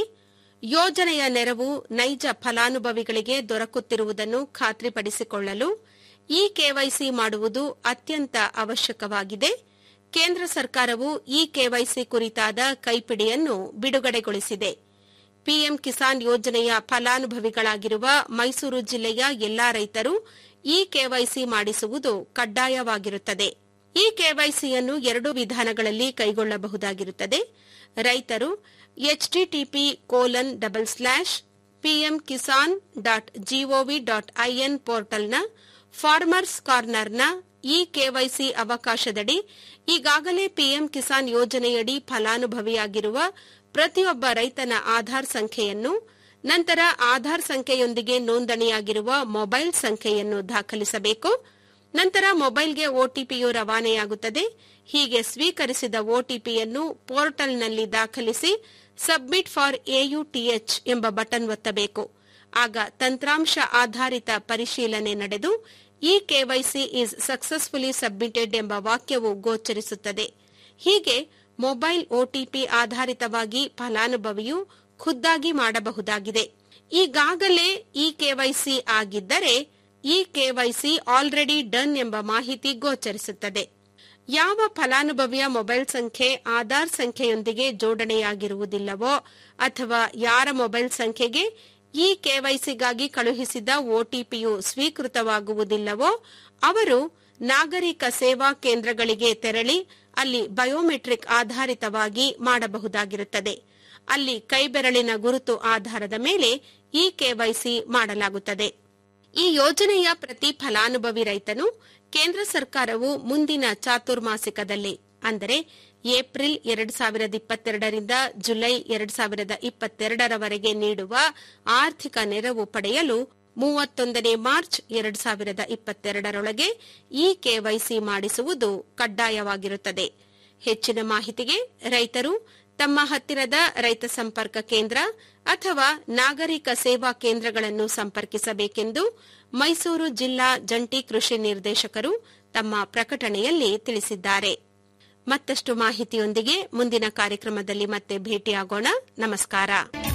ಯೋಜನೆಯ ನೆರವು ನೈಜ ಫಲಾನುಭವಿಗಳಿಗೆ ದೊರಕುತ್ತಿರುವುದನ್ನು ಖಾತ್ರಿಪಡಿಸಿಕೊಳ್ಳಲು ಇ ಕೆವೈಸಿ ಮಾಡುವುದು ಅತ್ಯಂತ ಅವಶ್ಯಕವಾಗಿದೆ ಕೇಂದ್ರ ಸರ್ಕಾರವು ಇ ಕೆವೈಸಿ ಕುರಿತಾದ ಕೈಪಿಡಿಯನ್ನು ಬಿಡುಗಡೆಗೊಳಿಸಿದೆ ಪಿಎಂ ಕಿಸಾನ್ ಯೋಜನೆಯ ಫಲಾನುಭವಿಗಳಾಗಿರುವ ಮೈಸೂರು ಜಿಲ್ಲೆಯ ಎಲ್ಲಾ ರೈತರು ಇ ಕೆವೈಸಿ ಮಾಡಿಸುವುದು ಕಡ್ಡಾಯವಾಗಿರುತ್ತದೆ ಈ ಕೆವೈಸಿಯನ್ನು ಎರಡು ವಿಧಾನಗಳಲ್ಲಿ ಕೈಗೊಳ್ಳಬಹುದಾಗಿರುತ್ತದೆ ರೈತರು HTTP colon double slash PM Kisan dot GOV dot IN ಪೋರ್ಟಲ್ನ ಫಾರ್ಮರ್ಸ್ ಕಾರ್ನರ್ನ ಇ ಕೆವೈಸಿ ಅವಕಾಶದಡಿ ಈಗಾಗಲೇ ಪಿಎಂ ಕಿಸಾನ್ ಯೋಜನೆಯಡಿ ಫಲಾನುಭವಿಯಾಗಿರುವ ಪ್ರತಿಯೊಬ್ಬ ರೈತನ ಆಧಾರ್ ಸಂಖ್ಯೆಯನ್ನು ನಂತರ ಆಧಾರ್ ಸಂಖ್ಯೆಯೊಂದಿಗೆ ನೋಂದಣಿಯಾಗಿರುವ ಮೊಬೈಲ್ ಸಂಖ್ಯೆಯನ್ನು ದಾಖಲಿಸಬೇಕು ನಂತರ ಮೊಬೈಲ್ಗೆ ಒಟಿಪಿಯು ರವಾನೆಯಾಗುತ್ತದೆ ಹೀಗೆ ಸ್ವೀಕರಿಸಿದ ಒಟಿಪಿಯನ್ನು ಪೋರ್ಟಲ್ನಲ್ಲಿ ದಾಖಲಿಸಿ ಸಬ್ಮಿಟ್ ಫಾರ್ ಎಯುಟಿಎಚ್ ಎಂಬ ಬಟನ್ ಒತ್ತಬೇಕು ಆಗ ತಂತ್ರಾಂಶ ಆಧಾರಿತ ಪರಿಶೀಲನೆ ನಡೆದು e KYC is successfully submitted ಎಂಬ ವಾಕ್ಯವು ಗೋಚರಿಸುತ್ತದೆ ಹೀಗೆ ಮೊಬೈಲ್ ಒಟಿಪಿ ಆಧಾರಿತವಾಗಿ ಫಲಾನುಭವಿಯು ಖುದ್ದಾಗಿ ಮಾಡಬಹುದಾಗಿದೆ ಈಗಾಗಲೇ ಇ ಕೆವೈಸಿ ಆಗಿದ್ದರೆ ಇ ಕೆವೈಸಿ ಆಲ್ರೆಡಿ ಡನ್ ಎಂಬ ಮಾಹಿತಿ ಗೋಚರಿಸುತ್ತದೆ ಯಾವ ಫಲಾನುಭವಿಯ ಮೊಬೈಲ್ ಸಂಖ್ಯೆ ಆಧಾರ್ ಸಂಖ್ಯೆಯೊಂದಿಗೆ ಜೋಡಣೆಯಾಗಿರುವುದಿಲ್ಲವೋ ಅಥವಾ ಯಾರ ಮೊಬೈಲ್ ಸಂಖ್ಯೆಗೆ ಇ ಕೆವೈಸಿಗಾಗಿ ಕಳುಹಿಸಿದ ಒಟಿಪಿಯು ಸ್ವೀಕೃತವಾಗುವುದಿಲ್ಲವೋ ಅವರು ನಾಗರಿಕ ಸೇವಾ ಕೇಂದ್ರಗಳಿಗೆ ತೆರಳಿ ಅಲ್ಲಿ ಬಯೋಮೆಟ್ರಿಕ್ ಆಧಾರಿತವಾಗಿ ಮಾಡಬಹುದಾಗಿರುತ್ತದೆ ಅಲ್ಲಿ ಕೈಬೆರಳಿನ ಗುರುತು ಆಧಾರದ ಮೇಲೆ ಇ ಕೆವೈಸಿ ಮಾಡಲಾಗುತ್ತದೆ ಈ ಯೋಜನೆಯ ಪ್ರತಿ ಫಲಾನುಭವಿ ರೈತನು ಕೇಂದ್ರ ಸರ್ಕಾರವು ಮುಂದಿನ ಚಾತುರ್ಮಾಸಿಕದಲ್ಲಿ ಅಂದರೆ ಏಪ್ರಿಲ್ ಎರಡ್ ಸಾವಿರದ ಇಪ್ಪತ್ತೆರಡರಿಂದ ಜುಲೈ ಎರಡ್ ಸಾವಿರದ ಇಪ್ಪತ್ತೆರಡರವರೆಗೆ ನೀಡುವ ಆರ್ಥಿಕ ನೆರವು ಪಡೆಯಲು ಮೂವತ್ತೊಂದನೇ ಮಾರ್ಚ್ ಎರಡ್ ಸಾವಿರದ ಇಪ್ಪತ್ತೆರಡರೊಳಗೆ ಇ ಕೆವೈಸಿ ಮಾಡಿಸುವುದು ಕಡ್ಡಾಯವಾಗಿರುತ್ತದೆ ಹೆಚ್ಚಿನ ಮಾಹಿತಿಗೆ ರೈತರು ತಮ್ಮ ಹತ್ತಿರದ ರೈತ ಸಂಪರ್ಕ ಕೇಂದ್ರ ಅಥವಾ ನಾಗರಿಕ ಸೇವಾ ಕೇಂದ್ರಗಳನ್ನು ಸಂಪರ್ಕಿಸಬೇಕೆಂದು ಮೈಸೂರು ಜಿಲ್ಲಾ ಜಂಟಿ ಕೃಷಿ ನಿರ್ದೇಶಕರು ತಮ್ಮ ಪ್ರಕಟಣೆಯಲ್ಲಿ ತಿಳಿಸಿದ್ದಾರೆ ಮತ್ತಷ್ಟು ಮಾಹಿತಿಯೊಂದಿಗೆ ಮುಂದಿನ ಕಾರ್ಯಕ್ರಮದಲ್ಲಿ ಮತ್ತೆ ಭೇಟಿಯಾಗೋಣ ನಮಸ್ಕಾರ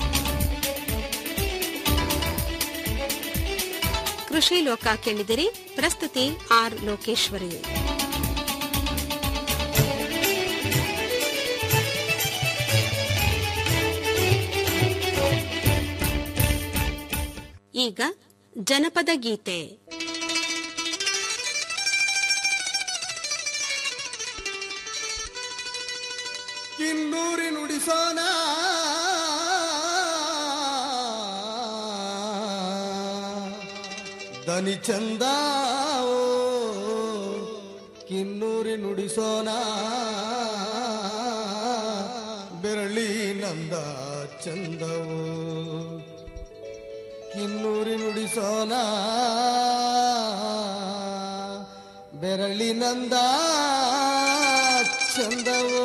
ಕೃಷಿ ಲೋಕ ಕೇಳಿದಿರಿ ಪ್ರಸ್ತುತಿ ಆರ್ ಲೋಕೇಶ್ವರಿ ಈಗ ಜನಪದ ಗೀತೆ ಕಿನ್ನೂರಿ ನುಡಿಸೋಣ ದನಿ ಚಂದ ಕಿನ್ನೂರಿ ನುಡಿಸೋಣ ಬೆರಳಿ ನಂದ ಚಂದವು ಕಿನ್ನೂರಿ ನುಡಿಸೋಣ ಬೆರಳಿ ನಂದ ಚಂದವು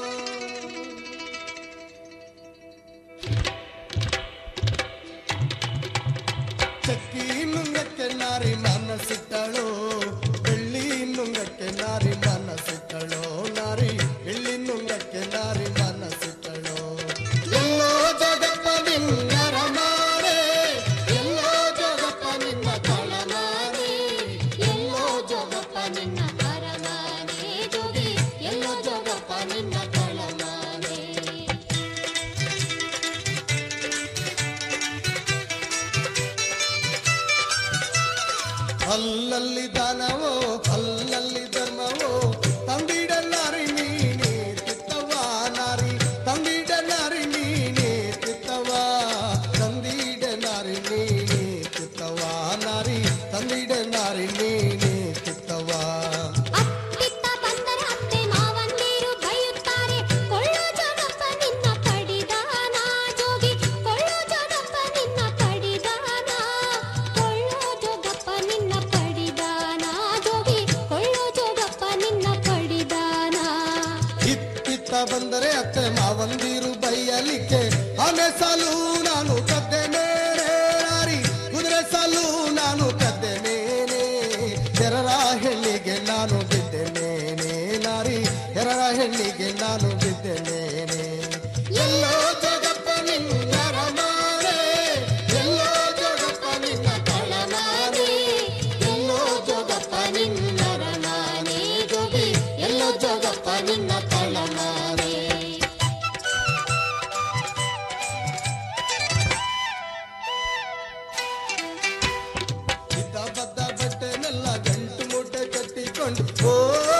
ಚಕ್ಕಿ ನುಂಗಕ್ಕೆ ನಾರಿ ಮನಸ್ಸಿಟ್ಟಳು ಬೆಳ್ಳಿ ನುಂಗಕ್ಕೆ ನಾರಿ ಮನಸ್ಸಿಟ್ಟಳು ನಾರಿ ಬೆಳ್ಳಿ ನುಂಗಕ್ಕೆ ನಾರಿ ಮನಸ್ಸಿಟ್ಟಳು ಎಲ್ಲೋ ಜಗಪ್ಪ ನಿನ್ನರ ಮಾರೆ ಎಲ್ಲೋ ಜಗಪ್ಪ ನಿನ್ನ ತಳಮಾರೆ ಎಲ್ಲೋ ಜಗಪ್ಪ ನಿನ್ನ ಅರಮಾನೆ ಜೋಗಿ ಎಲ್ಲೋ ಜಗಪ್ಪ ನಿನ್ನ ತಳಮಾರೆ ಅಲ್ಲಲ್ಲಿ ದಾನವೋ ಅಲ್ಲಲ್ಲಿ ಧರ್ಮವೋ ತಂದಿಡ ನಾರಿ ನೀನೇ ತಿತ್ತವ ನಾರಿ ತಂದಿಡ ನಾರಿ ನೀನೇ ತಿತ್ತವ ತಂದಿಡ ನಾರಿ ನೀನೇ ತಿತ್ತವ ನಾರಿ ತಂದಿಡ ನಾರಿ ನೀನೇ ತಿತ್ತವ ಅತ್ತಿತ್ತ ಬಂದರ ಅತ್ತೆ ಮಾವಂದಿರು ಬೈಯುತ್ತಾರೆ ಕೊಳ್ಳೋ ಜಗಪ್ಪ ನಿನ್ನ ಪಡಿದಾನ ಜೋಗಿ ಕೊಳ್ಳೋ ಜಗಪ್ಪ ನಿನ್ನ ಪಡಿದಾನ ಕೊಳ್ಳೋ ಜೋಗಪ್ಪ ನಿನ್ನ ಪಡಿದಾನ ಜೋಗಿ ಕೊಳ್ಳೋ ಜೋಗಪ್ಪ ನಿನ್ನ ಪಡಿದಾನ ಇತ್ತಿತ್ತ ಬಂದರೆ ಅತ್ತೆ ಮಾವಂದಿರು ಬೈಯಲಿಕ್ಕೆ ಆನೆ ಸಾಲು ನಾನು ಕದ್ದೆ ಮೇರೆ ನಾರಿ ಕುದುರೆ ಸಾಲು ನಾನು ಕದ್ದೆ ಮೇನೆ ಎರರ ಹೆಣ್ಣಿಗೆ ನಾನು ಬಿದ್ದೆ ಮೇನೆ ನಾರಿ ಎರರ ಹೆಣ್ಣಿಗೆ ನಾನು ಬಿದ್ದೆ ಮೇನೆ ಎಲ್ಲೋ ಜಗಪ್ಪ ನಿನ್ನರ ಮಾರೆ ಎಲ್ಲೋ ಜಗಪ್ಪ ನಿನ್ನ ತಳಮಾರೆ ಎಲ್ಲೋ ಜಗಪ್ಪ ನಿನ್ನರ ಮಾನೆ ಜೋಗಿ ಎಲ್ಲೋ ಜಗಪ್ಪ ನಿನ್ನ ತಳಮಾರೆ ಇದ್ದ ಬದ್ದ ಬಟ್ಟೆನೆಲ್ಲ ಗಂಟು ಮೂಟೆ ಕಟ್ಟಿಕೊಂಡು ಓ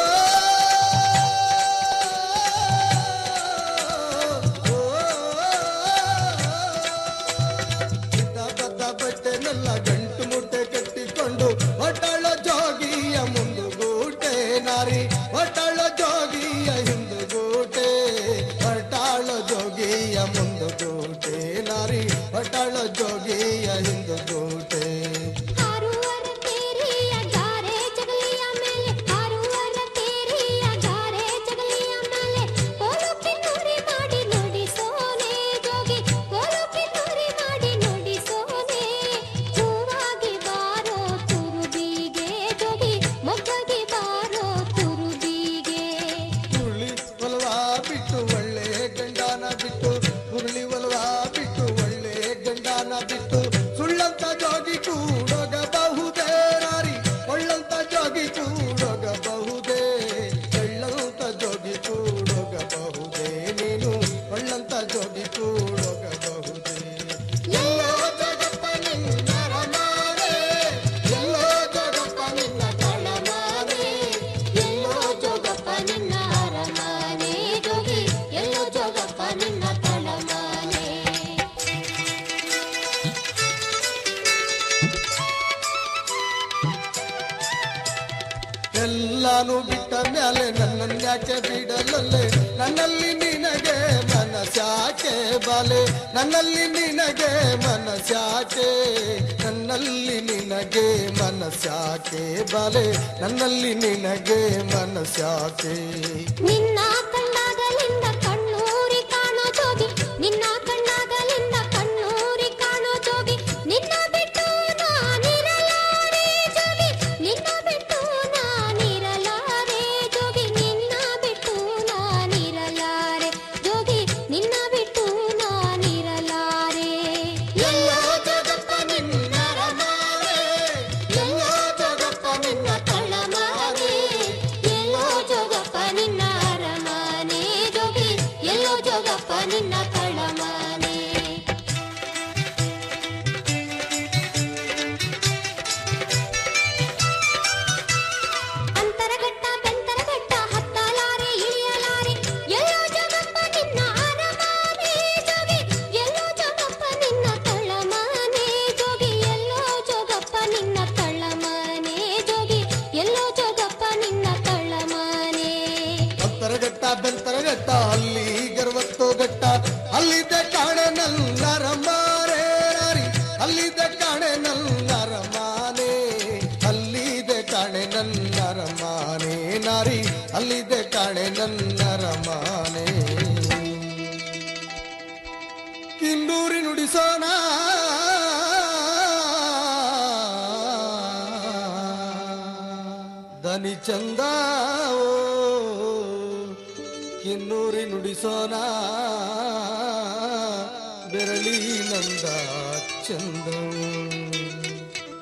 ಇದ್ದ ಬದ್ದ ಬಟ್ಟೆನೆಲ್ಲ ಗಂಟು ಮೂಟೆ ಕಟ್ಟಿಕೊಂಡು ಒಟ್ಟಾಳ ಜೋಗಿಯ ಮುಂದುಗೂಟೆ ನಾರಿ ಒಟ್ಟಾಳ ಜೋಗಿಯ ಹಿಂದುಗೂಟೆ ಒಟ್ಟಾಳ ಜೋಗಿಯ ಮುಂದುಗೂಟೆ ನಾರಿ ಒಟ್ಟಾಳ ಜೋಗಿಯ ಹಿಂದುಗೂಟೆ ಹಾರುವರ ಕೇರಿಯ ಗಾರೆ ಜಗಲಿಯ ಮೇಲೆ ಹಾರುವರ ಕೇರಿಯ ಗಾರೆ ಜಗಲಿಯ ಮೇಲೆ ಕೋಲುಕಿ ನುರಿ ಮಾಡಿ ನುಡಿಸೋನೆ ಜೋಗಿ ಕೋಲುಕಿ ನುರಿ ಮಾಡಿ ನುಡಿಸೋನೆ ಹೂವಾಗಿ ಬಾರೋ ತುರುಬಿಗೆ ಜೋಗಿ ಮೊಗ್ಗಾಗಿ ಬಾರೋ ತುರುಬಿಗೆ ಹುರುಳಿ ಒಲವಾ ಬಿಟ್ಟು ಒಳ್ಳೆ ಗಂಡನ ಬಿಟ್ಟು ಹುರುಳಿ ಒಲವಾ ಬಿಟ್ಟು ಒಳ್ಳೆ ಗಂಡನ ಬಿಟ್ಟು ಸುಳ್ಳಂತ ಜೋಗಿ ಕೂಡೋಗಬಹುದೇ ನಾರಿ ಒಳ್ಳಂತ ಜೋಗಿ ಕೂಡೋಗಬಹುದೇ ಒಳ್ಳಂತ ಜೋಗಿ ಕೂಡೋಗಬಹುದೇ ನೀನು ಒಳ್ಳಂತ ಜೋಗಿ ಕೂಡೋಗಬಹುದೇ ಎಲ್ಲೋ ಜಗಪ್ಪ ನಿನ್ನರ ಮಾರೆ ಎಲ್ಲೋ ಜಗಪ್ಪ ನಿನ್ನ ತಳಮಾರೆ ಎಲ್ಲೋ ಜೋಗಪ್ಪ ನಿನ್ನ ಅರಮಾನೆ ಜೋಗಿ ಎಲ್ಲೋ ಜೋಗಪ್ಪ ನಿನ್ನ ತಳಮಾನೆ ಎಲ್ಲಾನು ಬಿಟ್ಟ ಮ್ಯಾಲೆ ನನ್ನನ್ಯಾಕೆ ಬಿಡಲಲ್ಲೇ ನನ್ನಲ್ಲಿ ನಿನಗೆ ಮನಸ್ಯಾಕೆ ಬಾಲೆ ನನ್ನಲ್ಲಿ ನಿನಗೆ ಮನಸ್ಯಾಕೆ ನನ್ನಲ್ಲಿ ನಿನಗೆ ಮನಸ್ಯಾಕೆ ಬಾಲೆ ನನ್ನಲ್ಲಿ ನಿನಗೆ ಮನಸ್ಯಾಕೆ ನಿನ್ನ ಕಣ್ಣಾಗಲಿಂದ ಕಣ್ಣೂರಿ ಕಾಣೋ ಜೋಗಿ ನಿನ್ನ ಕಣ್ಣಾಗಲಿಂದ ಕಣ್ಣೂರಿ ಕಾಣೋ ಜೋಗಿ ನಿನ್ನ ಬಿಟ್ಟು ನಾನಿರಲಾರೆ ಜೋಗಿ ನಿನ್ನ ಬಿಟ್ಟು ನಾನಿರಲಾರೆ ಜೋಗಿ ನಿನ್ನ ಬಿಟ್ಟು ನಾನಿರಲಾರೆ ಜೋಗಿ ನಿನ್ನ ಬಿಟ್ಟು ನಾನಿರಲಾರೆ ಎಲ್ಲೋ ಜಗಪ್ಪ ನಿನ್ನರ ಮಾರೆ ಎಲ್ಲೋ ಜಗಪ್ಪ ನಿನ್ನ ತಳಮಾರೆ ಎಲ್ಲೋ ಜೋಗಪ್ಪ ನಿನ್ನ ಅರಮಾರೆ ಕಾಣೆ ನಲ್ಲರ ಮಾರೆ ನಾರಿ ಅಲ್ಲಿದೆ ಕಾಣೆ ನಲ್ಲರ ಮಾನೆ ಅಲ್ಲಿದೆ ಕಾಣೆ ನನ್ನರ ಮಾನೆ ನಾರಿ ಅಲ್ಲಿದೆ ಕಾಣೆ ನನ್ನರ ಮಾನೆ ಕಿಂಡೂರಿ ನುಡಿಸೋಣ ದನಿ ಚಂದ ಓ, ಕಿನ್ನೂರಿ ನುಡಿಸೋಣ ಬೆರಳಿ ನಂದ ಚಂದ